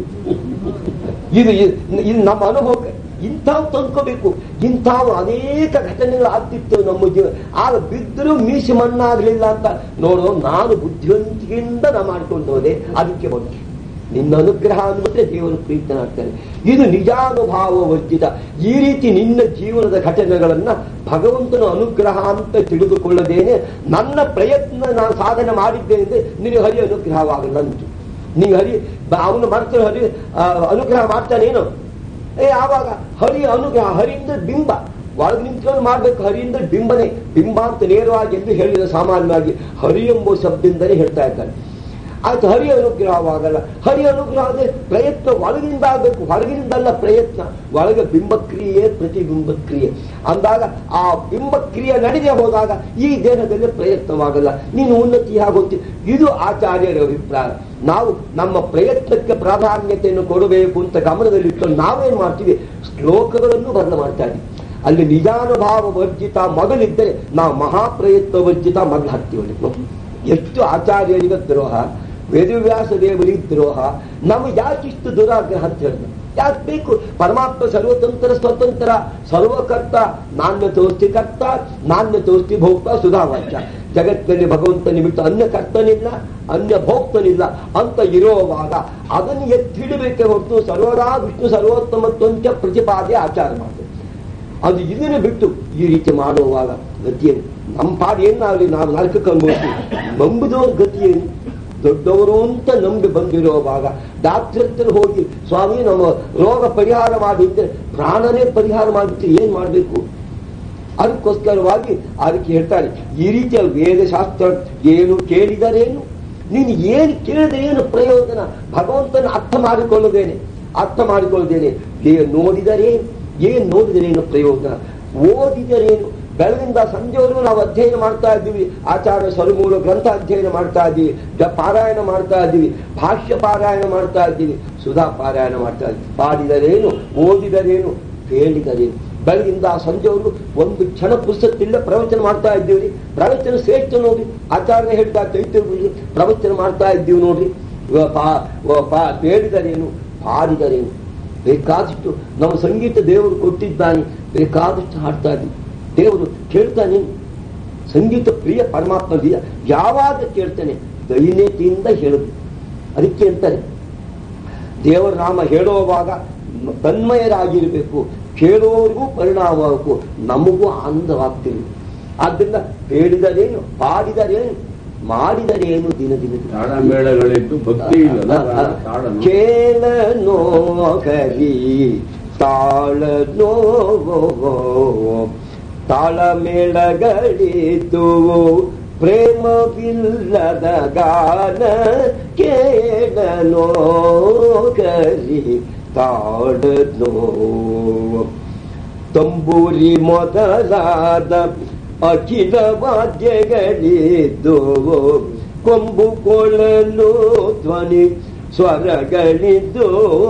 ಇದು ಇ- ಇದು ನಮ್ಮ ಅನುಭವಕ್ಕೆ ಇಂಥವು ತಂದ್ಕೋಬೇಕು ಇಂಥವು ಅನೇಕ ಘಟನೆಗಳು ಆಗ್ತಿತ್ತು ನಮ್ಮ ಜೀವ ಆಗ ಬಿದ್ದರೂ ಮೀಸಿ ಮಣ್ಣಾಗ್ಲಿಲ್ಲ ಅಂತ ನೋಡು ನಾನು ಬುದ್ಧಿವಂತಿಕೆಯಿಂದ ನಾ ಮಾಡ್ಕೊಂಡು ಹೋದೆ ಅದಕ್ಕೆ ಬಂದೆ ನಿನ್ನ ಅನುಗ್ರಹ ಅಂದ್ಬಿಟ್ರೆ ದೇವರು ಪ್ರೀತನಾಗ್ತಾನೆ ಇದು ನಿಜಾನುಭಾವ ವರ್ಜಿತ ಈ ರೀತಿ ನಿನ್ನ ಜೀವನದ ಘಟನೆಗಳನ್ನ ಭಗವಂತನ ಅನುಗ್ರಹ ಅಂತ ತಿಳಿದುಕೊಳ್ಳದೇನೆ ನನ್ನ ಪ್ರಯತ್ನ ನಾನು ಸಾಧನೆ ಮಾಡಿದ್ದೇನೆ ಅಂದ್ರೆ ನಿನಗೆ ಹರಿ ಅನುಗ್ರಹವಾಗಲ್ಲ ಅಂತು ನೀವು ಹರಿ ಅವನು ಮಾಡ್ತಾನೆ ಹರಿ ಆ, ಅನುಗ್ರಹ ಮಾಡ್ತಾನೇನು ಏ ಆವಾಗ ಹರಿ ಅನುಗ್ರಹ ಹರಿಯಿಂದ ಬಿಂಬ ಒಳಗೆ ನಿಂತ್ಕೊಂಡು ಮಾಡ್ಬೇಕು ಹರಿಯಿಂದ ಬಿಂಬನೆ ಬಿಂಬ ಅಂತ ನೇರವಾಗಿ ಎಂದು ಹೇಳಿದ ಸಾಮಾನ್ಯವಾಗಿ ಹರಿ ಎಂಬ ಶಬ್ದದಿಂದಲೇ ಹೇಳ್ತಾ ಇದ್ದಾರೆ ಆಯ್ತು ಹರಿ ಅನುಗ್ರಹವಾಗಲ್ಲ ಹರಿ ಅನುಗ್ರಹ ಅಂದ್ರೆ ಪ್ರಯತ್ನ ಒಳಗಿನಿಂದ ಆಗಬೇಕು ಹೊರಗಿನಿಂದಲ್ಲ ಪ್ರಯತ್ನ ಒಳಗೆ ಬಿಂಬಕ್ರಿಯೆ ಪ್ರತಿಬಿಂಬ ಕ್ರಿಯೆ ಅಂದಾಗ ಆ ಬಿಂಬಕ್ರಿಯೆ ನಡೆದೇ ಹೋದಾಗ ಈ ದೇಹದಲ್ಲಿ ಪ್ರಯತ್ನವಾಗಲ್ಲ ನೀನು ಉನ್ನತಿ ಆಗುತ್ತೆ ಇದು ಆಚಾರ್ಯರ ಅಭಿಪ್ರಾಯ ನಾವು ನಮ್ಮ ಪ್ರಯತ್ನಕ್ಕೆ ಪ್ರಾಧಾನ್ಯತೆಯನ್ನು ಕೊಡಬೇಕು ಅಂತ ಗಮನದಲ್ಲಿಟ್ಟು ನಾವೇನ್ ಮಾಡ್ತೀವಿ ಶ್ಲೋಕಗಳನ್ನು ಬದಲು ಮಾಡ್ತಾ ಇದ್ದೀವಿ ಅಲ್ಲಿ ನಿಜಾನುಭಾವ ವರ್ಜಿತ ಮೊದಲಿದ್ದರೆ ನಾವು ಮಹಾಪ್ರಯತ್ನ ವರ್ಜಿತ ಮೊದಲು ಹಾಕ್ತೀವಿ ನೋಡಿ. ಎಷ್ಟು ಆಚಾರ್ಯರಿಗೆ ದ್ರೋಹ ವೇದವ್ಯಾಸ ದೇವರಿಗೆ ದ್ರೋಹ ನಮಗೆ ಯಾಕಿಷ್ಟು ದುರಾಗ್ರಹ ಅಂತ ಹೇಳಿದ್ರು ಯಾಕೆ ಬೇಕು ಪರಮಾತ್ಮ ಸರ್ವತಂತ್ರ ಸ್ವತಂತ್ರ ಸರ್ವಕರ್ತ ನಾಣ್ಯ ತೋಸ್ತಿ ಕರ್ತ ನಾಣ್ಯ ತೋಸ್ತಿ ಭೋಕ್ತ ಸುಧಾವಾಚ್ಯ ಜಗತ್ತಿನಲ್ಲಿ ಭಗವಂತನ ಬಿಟ್ಟು ಅನ್ಯ ಕರ್ತನಿಲ್ಲ ಅನ್ಯ ಭೋಕ್ತನಿಲ್ಲ ಅಂತ ಇರುವಾಗ ಅದನ್ನು ಎತ್ತಿಡಬೇಕೆ ಹೊರತು ಸರ್ವದಾ ವಿಷ್ಣು ಸರ್ವೋತ್ತಮತ್ವಂಚ ಪ್ರತಿಪಾದ್ಯ ಆಚಾರ ಮಾಡ್ತಾರೆ ಅದು ಇದನ್ನು ಬಿಟ್ಟು ಈ ರೀತಿ ಮಾಡುವಾಗ ಗತಿಯೇನು ನಮ್ಮ ಪಾಡು ಏನಾಗಲಿ ನಾವು ನರಕಕ್ಕೆ ಅನ್ಬೋದು ನಂಬುದವ್ರ ಗತಿಯೇನು ದೊಡ್ಡವರು ಅಂತ ನಂಬಿ ಬಂದಿರುವಾಗ ಡಾಕ್ಟರ್ ಹತ್ರ ಹೋಗಿ ಸ್ವಾಮಿ ನಮ್ಮ ರೋಗ ಪರಿಹಾರ ಮಾಡಿದ್ರೆ ಪ್ರಾಣನೇ ಪರಿಹಾರ ಮಾಡಿದ್ರೆ ಏನ್ ಮಾಡಬೇಕು ಅದಕ್ಕೋಸ್ಕರವಾಗಿ ಅದಕ್ಕೆ ಹೇಳ್ತಾರೆ ಈ ರೀತಿಯ ವೇದಶಾಸ್ತ್ರ ಏನು ಕೇಳಿದರೇನು ನೀನು ಏನು ಕೇಳಿದ್ರೆ ಏನು ಪ್ರಯೋಜನ ಭಗವಂತನ ಅರ್ಥ ಮಾಡಿಕೊಳ್ಳದೇನೆ ಅರ್ಥ ಮಾಡಿಕೊಳ್ಳದೇನೆ ಏನು ನೋಡಿದರೇನು ಏನ್ ನೋಡಿದರೇನು ಪ್ರಯೋಜನ ಓದಿದರೇನು ಬೆಳಗಿಂದ ಸಂಜೆವರೆಗೂ ನಾವು ಅಧ್ಯಯನ ಮಾಡ್ತಾ ಇದ್ದೀವಿ ಆಚಾರ್ಯ ಸರುಮೂಲ ಗ್ರಂಥ ಅಧ್ಯಯನ ಮಾಡ್ತಾ ಇದ್ದೀವಿ ಗ- ಪಾರಾಯಣ ಮಾಡ್ತಾ ಇದ್ದೀವಿ ಭಾಷ್ಯ ಪಾರಾಯಣ ಮಾಡ್ತಾ ಇದ್ದೀವಿ ಸುಧಾ ಪಾರಾಯಣ ಮಾಡ್ತಾ ಇದ್ದೀವಿ ಪಾಡಿದರೇನು ಓದಿದರೇನು ಕೇಳಿದರೇನು ಬೆಳಗಿಂದ ಸಂಜೆವರೆಗೂ ಒಂದು ಕ್ಷಣ ಪುಸ್ತಕದಿಂದ ಪ್ರವಚನ ಮಾಡ್ತಾ ಇದ್ದೀವಿ ಪ್ರವಚನ ಶ್ರೇಷ್ಠ ನೋಡ್ರಿ ಆಚಾರ್ಯ ಹೇಳ್ತಾ ಚೈತನ್ಯ ಪ್ರವಚನ ಮಾಡ್ತಾ ಇದ್ದೀವಿ ನೋಡ್ರಿ ಇವ ಪಾ- ವ- ಪಾ- ಬೇಡಿದರೇನು ಪಾಡಿದರೇನು ಬೇಕಾದಷ್ಟು ನಮ್ಮ ಸಂಗೀತ ದೇವರು ಕೊಟ್ಟಿದ್ದಾನೆ ಬೇಕಾದಷ್ಟು ಹಾಡ್ತಾ ಇದ್ದೀವಿ ದೇವರು ಕೇಳ್ತಾನೆ ಸಂಗೀತ ಪ್ರಿಯ ಪರಮಾತ್ಮ ದಿಯ ಯಾವಾಗ ಕೇಳ್ತಾನೆ ದೈನ್ಯತೆಯಿಂದ ಹೇಳುದು ಅದಕ್ಕೆ ಅಂತಾರೆ ದೇವರ ನಾಮ ಹೇಳುವಾಗ ತನ್ಮಯರಾಗಿರಬೇಕು ಕೇಳುವವರಿಗೂ ಪರಿಣಾಮವಾಗಬೇಕು ನಮಗೂ ಆನಂದವಾಗ್ತಿರ್ಬೇಕು ಆದ್ದರಿಂದ ಬೇಡಿದರೇನು ಪಾಡಿದರೇನು ಮಾಡಿದರೇನು ದಿನ ದಿನ ದಿನ ತಾಳಮೇಳಗಳಿದ್ದು ಭಕ್ತಿ ಇಲ್ಲಲ್ಲ ತಾಳನು ಕೇಳನೋ ಕರಿ ತಾಳನೋ ತಾಳಮೇಳಗಳಿದ್ದು ಪ್ರೇಮವಿಲ್ಲದ ಗಾನ ಕೇಳನೋ ಕರಿ ತಾಳನೋ ತಂಬೂರಿ ಮೊದಲಾದ ಅಖಿಲ ವಾದ್ಯಗಳಿದ್ದು ಕೊಂಬು ಕೊಳಲು ಧ್ವನಿ ಸ್ವರಗಳಿದ್ದು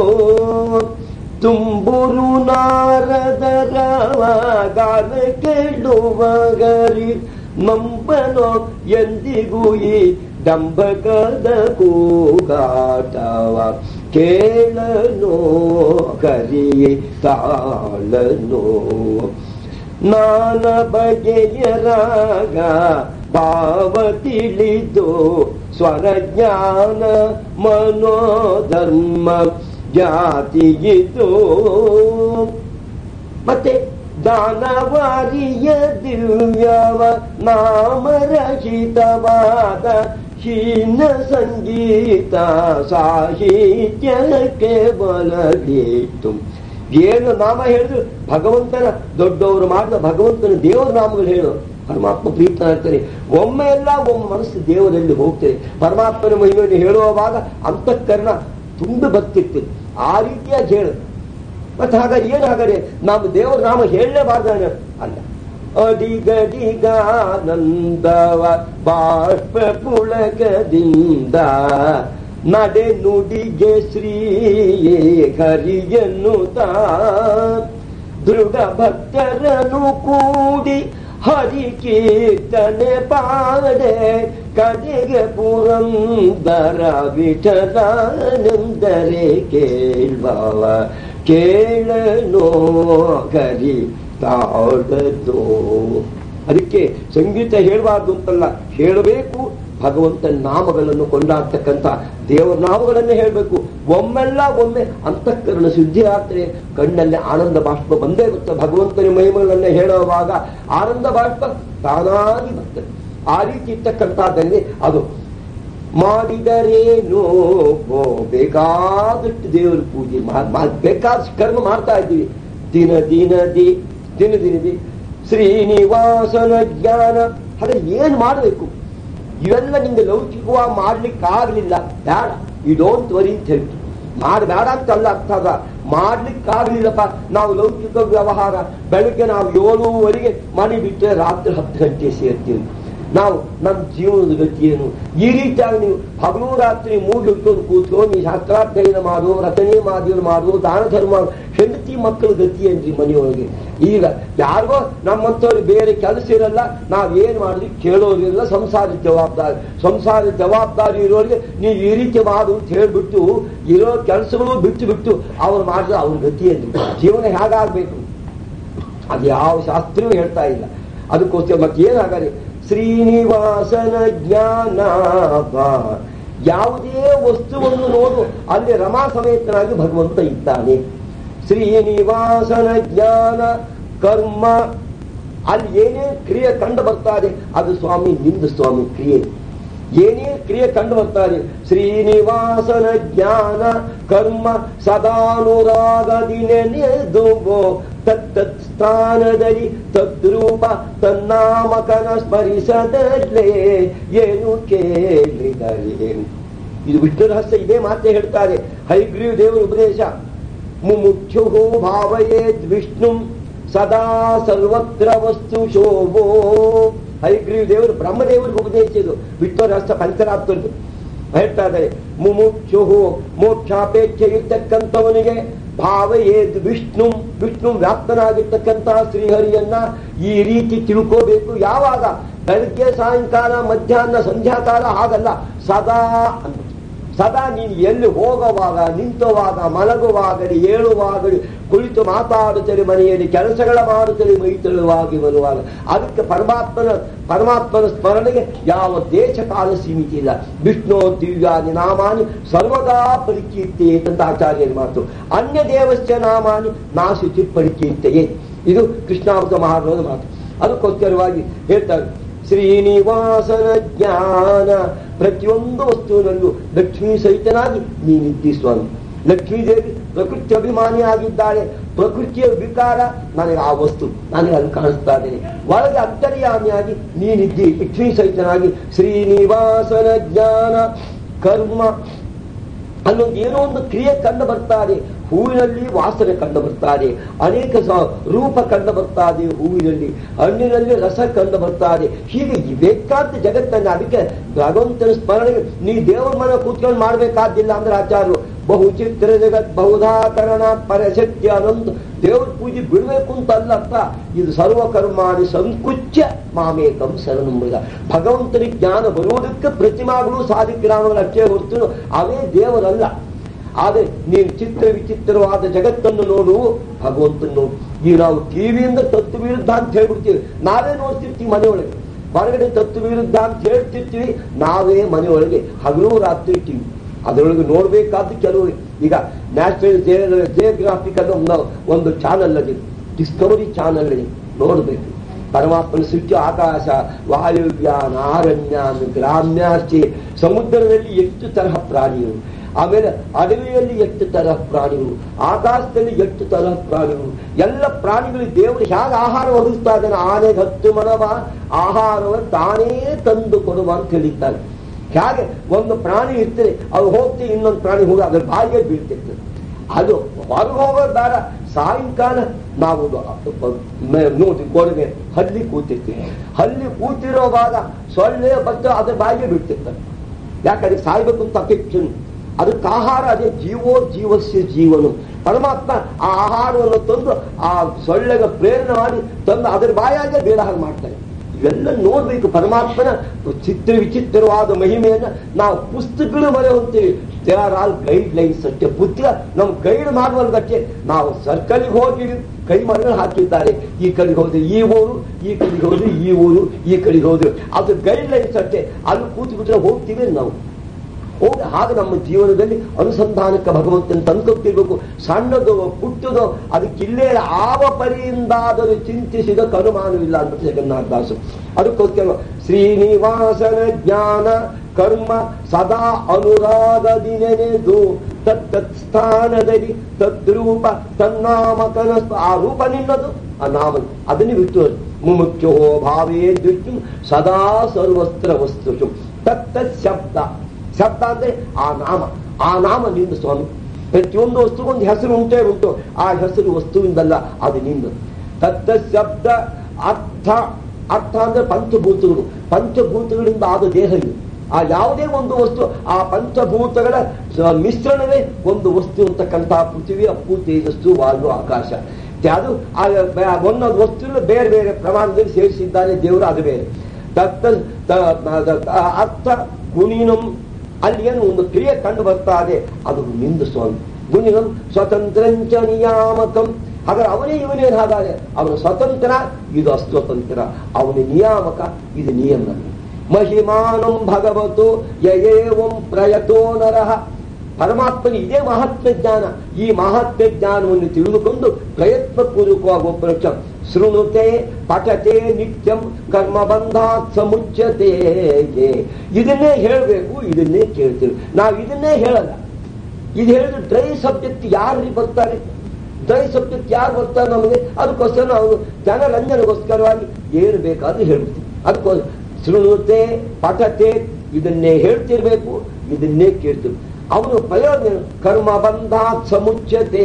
ತುಂಬುರು ನಾರದರ ಗಾನ ಕೇಳುವಗರಿ ನಂಬನೋ ಎಂದಿಗೂ ಈ ಡಂಬಕದ ಕೂಗಾಟವ ಕೇಳನೋ ಕರಿ ತಾಳನೋ ನಾನ ಬಗೆಯ ರಾಗ ಭಾವ ತಿಳಿದು ಸ್ವರಜ್ಞಾನ ಮನೋಧರ್ಮ ಜಾತಿಯಿದು ಮತ್ತೆ ದಾನವಾರಿಯ ದಿವ್ಯವ ನಾಮರಹಿತವಾದ ಹೀನ ಸಂಗೀತ ಸಾಹಿತ್ಯಕ್ಕೆ ಬಲದಿತ್ತು ಏನು ನಾಮ ಹೇಳಿದ್ರು ಭಗವಂತನ ದೊಡ್ಡವರು ಮಾಡಿದ ಭಗವಂತನ ದೇವರ ನಾಮಗಳು ಹೇಳು ಪರಮಾತ್ಮ ಪ್ರೀತ ಇರ್ತಾರೆ ಒಮ್ಮೆ ಎಲ್ಲ ಒಮ್ಮೆ ಮನಸ್ಸು ದೇವರಲ್ಲಿ ಹೋಗ್ತದೆ ಪರಮಾತ್ಮನ ಮಹಿಮೆಯನ್ನು ಹೇಳುವಾಗ ಅಂತಃಕರಣ ತುಂಬಿ ಬರ್ತಿರ್ತದೆ ಆ ರೀತಿಯಾಗಿ ಹೇಳು ಮತ್ತೆ ಹಾಗಾದ್ರೆ ಏನು ಹಾಗಾದ್ರೆ ನಾವು ದೇವರ ನಾಮ ಹೇಳಲೇಬಾರ್ದಾನೆ ಅಲ್ಲ ಅಡಿಗಡಿಗಾನಂದವ ಬಾಷ್ಪ ಪುಳಕದಿಂದ ನಡೆ ನುಡಿಗೆ ಶ್ರೀ ಹರಿಯನ್ನು ತಾ ದೃಢ ಭಕ್ತರನ್ನು ಕೂಡಿ ಹರಿ ಕೀರ್ತನೆ ಪಾಡೆ ಕಡೆಗೆ ಪುರಂದರ ವಿಠಲಾನಂದರೆ ಕೇಳ್ಬವ ಕೇಳನೋ ಕರಿ ತಾಳದೋ ಅದಕ್ಕೆ ಸಂಗೀತ ಹೇಳಬಾರ್ದು ಅಂತಲ್ಲ ಹೇಳಬೇಕು ಭಗವಂತನ ನಾಮಗಳನ್ನು ಕೊಂಡಾಡ್ತಕ್ಕಂಥ ದೇವರ ನಾಮಗಳನ್ನೇ ಹೇಳಬೇಕು ಒಮ್ಮೆಲ್ಲ ಒಮ್ಮೆ ಅಂತಃಕರಣ ಶುದ್ಧಿ ಆಗ್ತದೆ ಕಣ್ಣಲ್ಲಿ ಆನಂದ ಬಾಷ್ಪ ಬಂದೇ ಬರ್ತದೆ ಭಗವಂತನ ಮಹಿಮೆಗಳನ್ನೇ ಹೇಳುವಾಗ ಆನಂದ ಬಾಷ್ಪ ತಾನಾಗಿ ಬರ್ತದೆ ಆ ರೀತಿ ಇರ್ತಕ್ಕಂಥದ್ದಲ್ಲಿ ಅದು ಮಾಡಿದರೇನು ಓ ಬೇಕಾದಷ್ಟು ದೇವರ ಪೂಜೆ ಮಾ- ಮಾ- ಬೇಕಾದಷ್ಟು ಕರ್ಮ ಮಾಡ್ತಾ ಇದ್ದೀವಿ ದಿನ ದಿನದಿ ದಿನ ದಿನದಿ ಶ್ರೀನಿವಾಸನ ಜ್ಞಾನ ಅದೇ ಏನ್ ಮಾಡಬೇಕು ಇವೆಲ್ಲ ನಿಮ್ಗೆ ಲೌಕಿಕವಾಗಿ ಮಾಡ್ಲಿಕ್ಕೆ ಆಗ್ಲಿಲ್ಲ ಬೇಡ ಯು ಡೋಂಟ್ ವರಿ ಅಂತ ಹೇಳ್ತು ಮಾಡಬೇಡ ಅಂತ ಅಲ್ಲ ಅರ್ಥ ಅದ ಮಾಡ್ಲಿಕ್ಕೆ ಆಗ್ಲಿಲ್ಲಪ್ಪ ನಾವು ಲೌಕಿಕ ವ್ಯವಹಾರ ಬೆಳಗ್ಗೆ ನಾವು ಏಳುವರೆಗೆ ಮನೆ ಬಿಟ್ಟರೆ ರಾತ್ರಿ ಹತ್ತು ಗಂಟೆ ಸೇರ್ತೀವಿ ನಾವು ನಮ್ಮ ಜೀವನದ ಗತಿ ಏನು ಈ ರೀತಿಯಾಗಿ ನೀವು ಹಗಲು ರಾತ್ರಿ ಮೂರು ಹಿಡ್ಕೊಂಡು ಕೂತ್ಕೊಂಡು ಈ ಶಾಸ್ತ್ರಾಧ್ಯಯನ ಮಾಡು ರಚನೆ ಮಾದಿಗಳು ಮಾಡು ದಾನ ಧರ್ಮ ಮಾಡು. ಹೆಂಡತಿ ಮಕ್ಕಳ ಗತಿ ಏನ್ರಿ ಮನೆಯೊಳಗೆ ಈಗ ಯಾರಿಗೋ ನಮ್ಮಂಥವ್ರಿಗೆ ಬೇರೆ ಕೆಲಸ ಇರಲ್ಲ ನಾವ್ ಏನ್ ಮಾಡಿದ್ವಿ ಕೇಳೋರಿಲ್ಲ ಸಂಸಾರದ ಜವಾಬ್ದಾರಿ ಸಂಸಾರದ ಜವಾಬ್ದಾರಿ ಇರೋರಿಗೆ ನೀವು ಈ ರೀತಿ ಮಾಡು ಅಂತ ಹೇಳ್ಬಿಟ್ಟು ಇರೋ ಕೆಲಸಗಳು ಬಿಟ್ಟು ಬಿಟ್ಟು ಅವ್ರು ಮಾಡಿದ್ರೆ ಅವ್ರ ಗತಿ ಏನ್ರಿ ಜೀವನ ಹೇಗಾಗ್ಬೇಕು ಅದು ಯಾವ ಶಾಸ್ತ್ರವೂ ಹೇಳ್ತಾ ಇಲ್ಲ ಅದಕ್ಕೋಸ್ಕರ ಮತ್ತೆ ಏನಾಗಲಿ ಶ್ರೀನಿವಾಸನ ಜ್ಞಾನ ಯಾವುದೇ ವಸ್ತುವನ್ನು ನೋಡು ಅಲ್ಲಿ ರಮಾ ಸಮೇತನಾಗಿ ಭಗವಂತ ಇದ್ದಾನೆ ಶ್ರೀನಿವಾಸನ ಜ್ಞಾನ ಕರ್ಮ ಅಲ್ಲಿ ಏನೇ ಕ್ರಿಯೆ ಕಂಡು ಬರ್ತಾ ಇದೆ ಅದು ಸ್ವಾಮಿ ನಿಂದು ಸ್ವಾಮಿ ಕ್ರಿಯೆ ಏನೇ ಕ್ರಿಯೆ ಕಂಡು ಬರ್ತಾ ಇದೆ ಶ್ರೀನಿವಾಸನ ಜ್ಞಾನ ಕರ್ಮ ಸದಾನುರಾಗದಿ ನೆನೆದುವೋ ತತ್ತತ್ ಸ್ಥಾನದಲ್ಲಿ ತದ್ರೂಪ ತನ್ನಾಮಕನ ಸ್ಮರಿಸದಲ್ಲೇ ಏನು ಕೇಳಿದರೆ ಇದು ವಿಷ್ಣು ರಹಸ್ಯ ಇದೇ ಮಾತೆ ಹೇಳ್ತಾರೆ ಹೈಗ್ರೀವ್ ದೇವರ ಉಪದೇಶ ಮುಮುಕ್ಷು ಭಾವಯೇದ್ ವಿಷ್ಣು ಸದಾ ಸರ್ವತ್ರ ವಸ್ತು ಶೋಭೋ ಹೈಗ್ರೀವ್ ದೇವರು ಬ್ರಹ್ಮದೇವರಿಗೆ ಉಪದೇಶಿಸಿದ್ದು ವಿಷ್ಣು ರಹಸ್ಯ ಪಂಚರಾತ್ಮದ್ದು ಹೇಳ್ತಾ ಇದ್ದಾರೆ ಮುಮುಕ್ಷು ಮೋಕ್ಷಾಪೇಕ್ಷೆ ಇರ್ತಕ್ಕಂಥವನಿಗೆ ಭಾವಯೇದ್ ವಿಷ್ಣು ವಿಷ್ಣು ವ್ಯಾಪ್ತನಾಗಿರ್ತಕ್ಕಂತಹ ಶ್ರೀಹರಿಯನ್ನ ಈ ರೀತಿ ತಿಳ್ಕೋಬೇಕು ಯಾವಾಗ ಬೆಳಗ್ಗೆ ಸಾಯಂಕಾಲ ಮಧ್ಯಾಹ್ನ ಸಂಧ್ಯಾಕಾಲ ಹಾಗಲ್ಲ ಸದಾ ಅಂತ ಸದಾ ನೀನು ಎಲ್ಲಿ ಹೋಗುವಾಗ ನಿಂತುವಾಗ ಮಲಗುವಾಗಲಿ ಏಳುವಾಗಲಿ ಕುಳಿತು ಮಾತಾಡುತ್ತಲೇ ಮನೆಯಲ್ಲಿ ಕೆಲಸಗಳ ಮಾಡುತ್ತಲೇ ಮೈ ತೆಳುವಾಗಿ ಬರುವಾಗ ಅದಕ್ಕೆ ಪರಮಾತ್ಮನ ಪರಮಾತ್ಮನ ಸ್ಮರಣೆಗೆ ಯಾವ ದೇಶ ಕಾಲ ಸೀಮಿತ ಇಲ್ಲ ವಿಷ್ಣು ದಿವ್ಯಾದಿ ನಾಮಾನಿ ಸರ್ವದಾ ಪರಿಕೀರ್ತೆ ಅಂತ ಆಚಾರ್ಯರ ಮಾತು ಅನ್ಯ ದೇವಸ್ಯ ನಾಮಾನಿ ನಾಶುಚಿ ಪರಿಕೀರ್ತೆಯೇ ಇದು ಕೃಷ್ಣಾವತ ಮಹಾರಾಜನ ಮಾತು ಅದಕ್ಕೋಸ್ಕರವಾಗಿ ಹೇಳ್ತಾರೆ ಶ್ರೀನಿವಾಸನ ಜ್ಞಾನ ಪ್ರತಿಯೊಂದು ವಸ್ತುವಿನಲ್ಲೂ ಲಕ್ಷ್ಮೀ ಸಹಿತನಾಗಿ ನೀನಿದ್ದಿ ಸ್ವಾಮಿ ಲಕ್ಷ್ಮೀದೇವಿ ಪ್ರಕೃತಿ ಅಭಿಮಾನಿ ಆಗಿದ್ದಾಳೆ ಪ್ರಕೃತಿಯ ವಿಕಾರ ನನಗೆ ಆ ವಸ್ತು ನನಗೆ ಅಲ್ಲಿ ಕಾಣಿಸ್ತಾ ಇದ್ದೇನೆ ಒಳಗೆ ಅಂತರ್ಯಾಮಿಯಾಗಿ ನೀನಿದ್ದಿ ಲಕ್ಷ್ಮೀ ಸಹಿತನಾಗಿ ಶ್ರೀನಿವಾಸನ ಜ್ಞಾನ ಕರ್ಮ ಅಲ್ಲೊಂದು ಏನೋ ಒಂದು ಕ್ರಿಯೆ ಕಂಡು ಬರ್ತಾರೆ ಹೂವಿನಲ್ಲಿ ವಾಸನೆ ಕಂಡು ಬರ್ತಾರೆ ಅನೇಕ ಸ- ರೂಪ ಕಂಡು ಬರ್ತಾರೆ ಹೂವಿನಲ್ಲಿ ಹಣ್ಣಿನಲ್ಲಿ ರಸ ಕಂಡು ಬರ್ತಾರೆ ಹೀಗೆ ಈ ಬೇಕಾದ ಜಗತ್ತನ್ನ ಅದಕ್ಕೆ ಭಗವಂತನ ಸ್ಮರಣೆಗೆ ನೀ ದೇವರ ಮನೆ ಕೂತ್ಕೊಂಡು ಮಾಡ್ಬೇಕಾದಿಲ್ಲ ಅಂದ್ರೆ ಆಚಾರ್ಯರು ಬಹು ಚಿತ್ರ ಜಗತ್ ಬಹುಧಾಕರಣ ಪರಶಕ್ತಿ ಅನಂತ ದೇವ್ರ ಪೂಜೆ ಬಿಡ್ಬೇಕು ಅಂತ ಅಲ್ಲಪ್ಪ ಇದು ಸರ್ವಕರ್ಮಾಣಿ ಸಂಕುಚ್ಯ ಮಾಮೇಕಂ ಶರಣಂಬುದ ಭಗವಂತನಿಗೆ ಜ್ಞಾನ ಬರುವುದಕ್ಕೆ ಪ್ರತಿಮಾಗಳು ಸಾಧಿಗ್ರಾಮಗಳು ಅಷ್ಟೇ ಹೊರತು ಅವೇ ದೇವರಲ್ಲ ಆದರೆ ನೀನು ಚಿತ್ರ ವಿಚಿತ್ರವಾದ ಜಗತ್ತನ್ನು ನೋಡು ಭಗವಂತನ ನೋಡು ಈಗ ನಾವು ಟಿವಿಯಿಂದ ತತ್ವ ವಿರುದ್ಧ ಅಂತ ಹೇಳ್ಬಿಡ್ತೀವಿ ನಾವೇ ನೋಡ್ತಿರ್ತೀವಿ ಮನೆಯೊಳಗೆ ಹೊರಗಡೆ ತತ್ವ ವಿರುದ್ಧ ಅಂತ ಹೇಳ್ತಿರ್ತೀವಿ ನಾವೇ ಮನೆಯೊಳಗೆ ಹಗಲು ರಾತ್ರಿ ಟಿವಿ ಅದರೊಳಗೆ ನೋಡ್ಬೇಕಾದ್ದು ಕೆಲವು ಈಗ ನ್ಯಾಷನಲ್ ಜಿಯೋಗ್ರಾಫಿಕ್ ಅನ್ನೋ ಒಂದು- ಒಂದು ಚಾನಲ್ ಅದಿ ಡಿಸ್ಕವರಿ ಚಾನಲ್ ಅಲ್ಲಿ ನೋಡ್ಬೇಕು ಪರಮಾತ್ಮನ ಸೃಷ್ಟಿ ಆಕಾಶ ವಾಯುವ್ಯಾನ ಅರಣ್ಯ ಗ್ರಾಮ್ಯಾಸ್ತಿ ಸಮುದ್ರದಲ್ಲಿ ಎಷ್ಟು ತರಹ ಪ್ರಾಣಿಗಳು ಆಮೇಲೆ ಅಡವಿಯಲ್ಲಿ ಎಷ್ಟು ತರಹ ಪ್ರಾಣಿಗಳು ಆಕಾಶದಲ್ಲಿ ಎಷ್ಟು ತರಹ ಪ್ರಾಣಿಗಳು ಎಲ್ಲ ಪ್ರಾಣಿಗಳು ದೇವರು ಹೇಗೆ ಆಹಾರ ಒದಗಿಸ್ತಾ ಇದ್ದಾನೆ ಆನೆಗೆ ಹತ್ತು ಮನವ ಆಹಾರವನ್ನು ತಾನೇ ತಂದು ಕೊಡುವ ಅಂತ ಹೇಳಿದ್ದಾರೆ ಹೇಗೆ ಒಂದು ಪ್ರಾಣಿ ಇರ್ತದೆ ಅದು ಹೋಗ್ತಿ ಇನ್ನೊಂದು ಪ್ರಾಣಿ ಹೋಗಿ ಅದ್ರ ಬಾಯಿಗೆ ಬೀಳ್ತಿರ್ತದೆ ಅದು ಹೊರಗೆ ಹೋಗೋದು ಬೇಡ ಸಾಯಂಕಾಲ ನಾವು ಮ- ನೋಡಿ ಗೋಡೆಗೆ ಹಲ್ಲಿ ಕೂತಿರ್ತೀವಿ ಹಲ್ಲಿ ಕೂತಿರೋವಾಗ ಸೊಳ್ಳೆ ಬಚ್ಚ ಅದ್ರ ಬಾಯಿಗೆ ಬಿಡ್ತಿರ್ತಾರೆ ಯಾಕಂದ್ರೆ ಸಾಯ್ಬೇಕು ಅಂತ ಅಪೇಕ್ಷೆ ಅದಕ್ಕೆ ಆಹಾರ ಅದೇ ಜೀವೋ ಜೀವಸ್ಯ ಜೀವನ ಪರಮಾತ್ಮ ಆ ಆಹಾರವನ್ನು ತಂದು ಆ ಸೊಳ್ಳೆಗೆ ಪ್ರೇರಣೆ ಮಾಡಿ ತಂದು ಅದರ ಬಾಯಾಗೆ ಬೇಡ ಹಾಗೆ ಮಾಡ್ತಾನೆ ಇವೆಲ್ಲ ನೋಡ್ಬೇಕು ಪರಮಾತ್ಮನ ಚಿತ್ರ ವಿಚಿತ್ರವಾದ ಮಹಿಮೆಯನ್ನ ನಾವು ಪುಸ್ತಕಗಳು ಬರೆಯುವಂತೀವಿ there are all guidelines ಅಷ್ಟೇ ಪುಸ್ತಕ ನಮ್ ಗೈಡ್ ಮಾಡುವಲ್ಗಷ್ಟೇ ನಾವು ಸರ್ಕಲ್ಗೆ ಹೋಗಿ ಕೈ ಮರಗಳು ಹಾಕಿದ್ದಾರೆ ಈ ಕಡೆಗೆ ಹೋದ್ರೆ ಈ ಊರು ಈ ಕಡೆಗೆ ಹೋದ್ರೆ ಈ ಊರು ಈ ಕಡೆಗೆ ಹೋದ್ರೆ ಅದು ಗೈಡ್ ಲೈನ್ಸ್ ಅಷ್ಟೇ ಅಲ್ಲಿ ಕೂತ್ಬಿಟ್ರೆ ಹೋಗ್ತೀವಿ ನಾವು ಹೋಗಿ ಹಾಗೆ ನಮ್ಮ ಜೀವನದಲ್ಲಿ ಅನುಸಂಧಾನಕ್ಕೆ ಭಗವಂತನ ತಂದುಕೊಟ್ಟಿರ್ಬೇಕು ಸಣ್ಣದು ಪುಟ್ಟದು ಅದಕ್ಕೆ ಇಲ್ಲೇ ಆವ ಪರಿಯಿಂದಾದರೂ ಚಿಂತಿಸಿದ ಕನುಮಾನವಿಲ್ಲ ಅಂತ ಜಗನ್ನಾಥದಾಸು ಅದಕ್ಕೋಸ್ಕರ ಶ್ರೀನಿವಾಸನ ಜ್ಞಾನ ಕರ್ಮ ಸದಾ ಅನುರಾಗದಿನೆನೆದು ತತ್ತತ್ ಸ್ಥಾನದಲ್ಲಿ ತದ್ರೂಪ ತನ್ನಾಮಕನ ಆ ರೂಪ ನಿನ್ನದು ಆ ನಾಮ ಅದನ್ನೇ ಬಿಟ್ಟು ಮುಮುಖ್ಯೋ ಭಾವೇ ದೃಷ್ಟಿ ಸದಾ ಸರ್ವಸ್ತ್ರ ವಸ್ತು ತತ್ತತ್ ಶಬ್ದ ಶಬ್ದ ಅಂದ್ರೆ ಆ ನಾಮ ಆ ನಾಮ ನಿಂದು ಸ್ವಾಮಿ ಪ್ರತಿಯೊಂದು ವಸ್ತುಗೊಂದು ಹೆಸರು ಉಂಟೇ ಉಂಟು ಆ ಹೆಸರು ವಸ್ತುವಿಂದಲ್ಲ ಅದು ನಿಂದು ತತ್ತ ಶಬ್ದ ಅರ್ಥ ಅರ್ಥ ಅಂದ್ರೆ ಪಂಚಭೂತಗಳು ಪಂಚಭೂತಗಳಿಂದ ಆದ ದೇಹ ಇದು ಆ ಯಾವುದೇ ಒಂದು ವಸ್ತು ಆ ಪಂಚಭೂತಗಳ ಸ- ಮಿಶ್ರಣವೇ ಒಂದು ವಸ್ತು ಅಂತಕ್ಕಂತಹ ಪೃಥ್ವಿ ಅಪ್ಪು ತೇಜಸ್ಸು ವಾಯು ಆಕಾಶ ಅದು ಆ ಬ- ಒಂದೊಂದು ವಸ್ತುವಿನ ಬೇರೆ ಬೇರೆ ಪ್ರಮಾಣದಲ್ಲಿ ಸೇರಿಸಿದ್ದಾನೆ ದೇವರು ಅದು ಬೇರೆ ತತ್ತ ತ- ತ- ತ- ಅರ್ಥ ಗುಣಿನಂ ಅಲ್ಲಿ ಏನು ಒಂದು ಕ್ರಿಯೆ ಕಂಡು ಬರ್ತಾ ಇದೆ ಅದು ನಿಂದು ಸ್ವಾಮಿ ಗುಣಿನಂ ಸ್ವತಂತ್ರಂಚ ನಿಯಾಮಕಂ ಹಾಗಾದ್ರೆ ಅವನೇ ಇವನೇನು ಹಾಗಾದ್ರೆ ಅವನು ಸ್ವತಂತ್ರ ಇದು ಅಸ್ವತಂತ್ರ ಅವನ ನಿಯಾಮಕ ಇದು ನಿಯಮ ಮಹಿಮಾನಂ ಭಗವತು ಯಯೇವಂ ಪ್ರಯತೋ ನರಃ ಪರಮಾತ್ಮನ ಇದೇ ಮಹಾತ್ಮ ಜ್ಞಾನ ಈ ಮಹಾತ್ಮ ಜ್ಞಾನವನ್ನು ತಿಳಿದುಕೊಂಡು ಪ್ರಯತ್ನ ಪೂರ್ವಕವಾಗಿ ಒಬ್ಬ ಕ್ಷ ಶೃಣುತೆ ಪಠತೆ ನಿತ್ಯಂ ಕರ್ಮ ಬಂಧಾತ್ ಸಮುಚ್ಯತೆ ಇದನ್ನೇ ಹೇಳಬೇಕು ಇದನ್ನೇ ಕೇಳ್ತೀವಿ ನಾವು ಇದನ್ನೇ ಹೇಳಲ್ಲ ಇದು ಹೇಳಿದ್ರೆ ಡ್ರೈ ಸಬ್ಜೆಕ್ಟ್ ಯಾರು ಬರ್ತಾರೆ ಡ್ರೈ ಸಬ್ಜೆಕ್ಟ್ ಯಾರು ಬರ್ತಾರೆ ನಮಗೆ ಅದಕ್ಕೋಸ್ಕರ ನಾವು ಜನರಂಜನೆಗೋಸ್ಕರವಾಗಿ ಏನು ಬೇಕಾದ್ರೂ ಹೇಳ್ಬಿಡ್ತೀವಿ ಅದಕ್ಕೋಸ್ಕರ ಶೃಣುತೆ ಪಠತೆ ಇದನ್ನೇ ಹೇಳ್ತಿರ್ಬೇಕು ಇದನ್ನೇ ಕೇಳ್ತೀವಿ ಅವನು ಪ್ರಯೋಜನ ಕರ್ಮ ಬಂಧಾತ್ ಸಮುಚ್ಯತೆ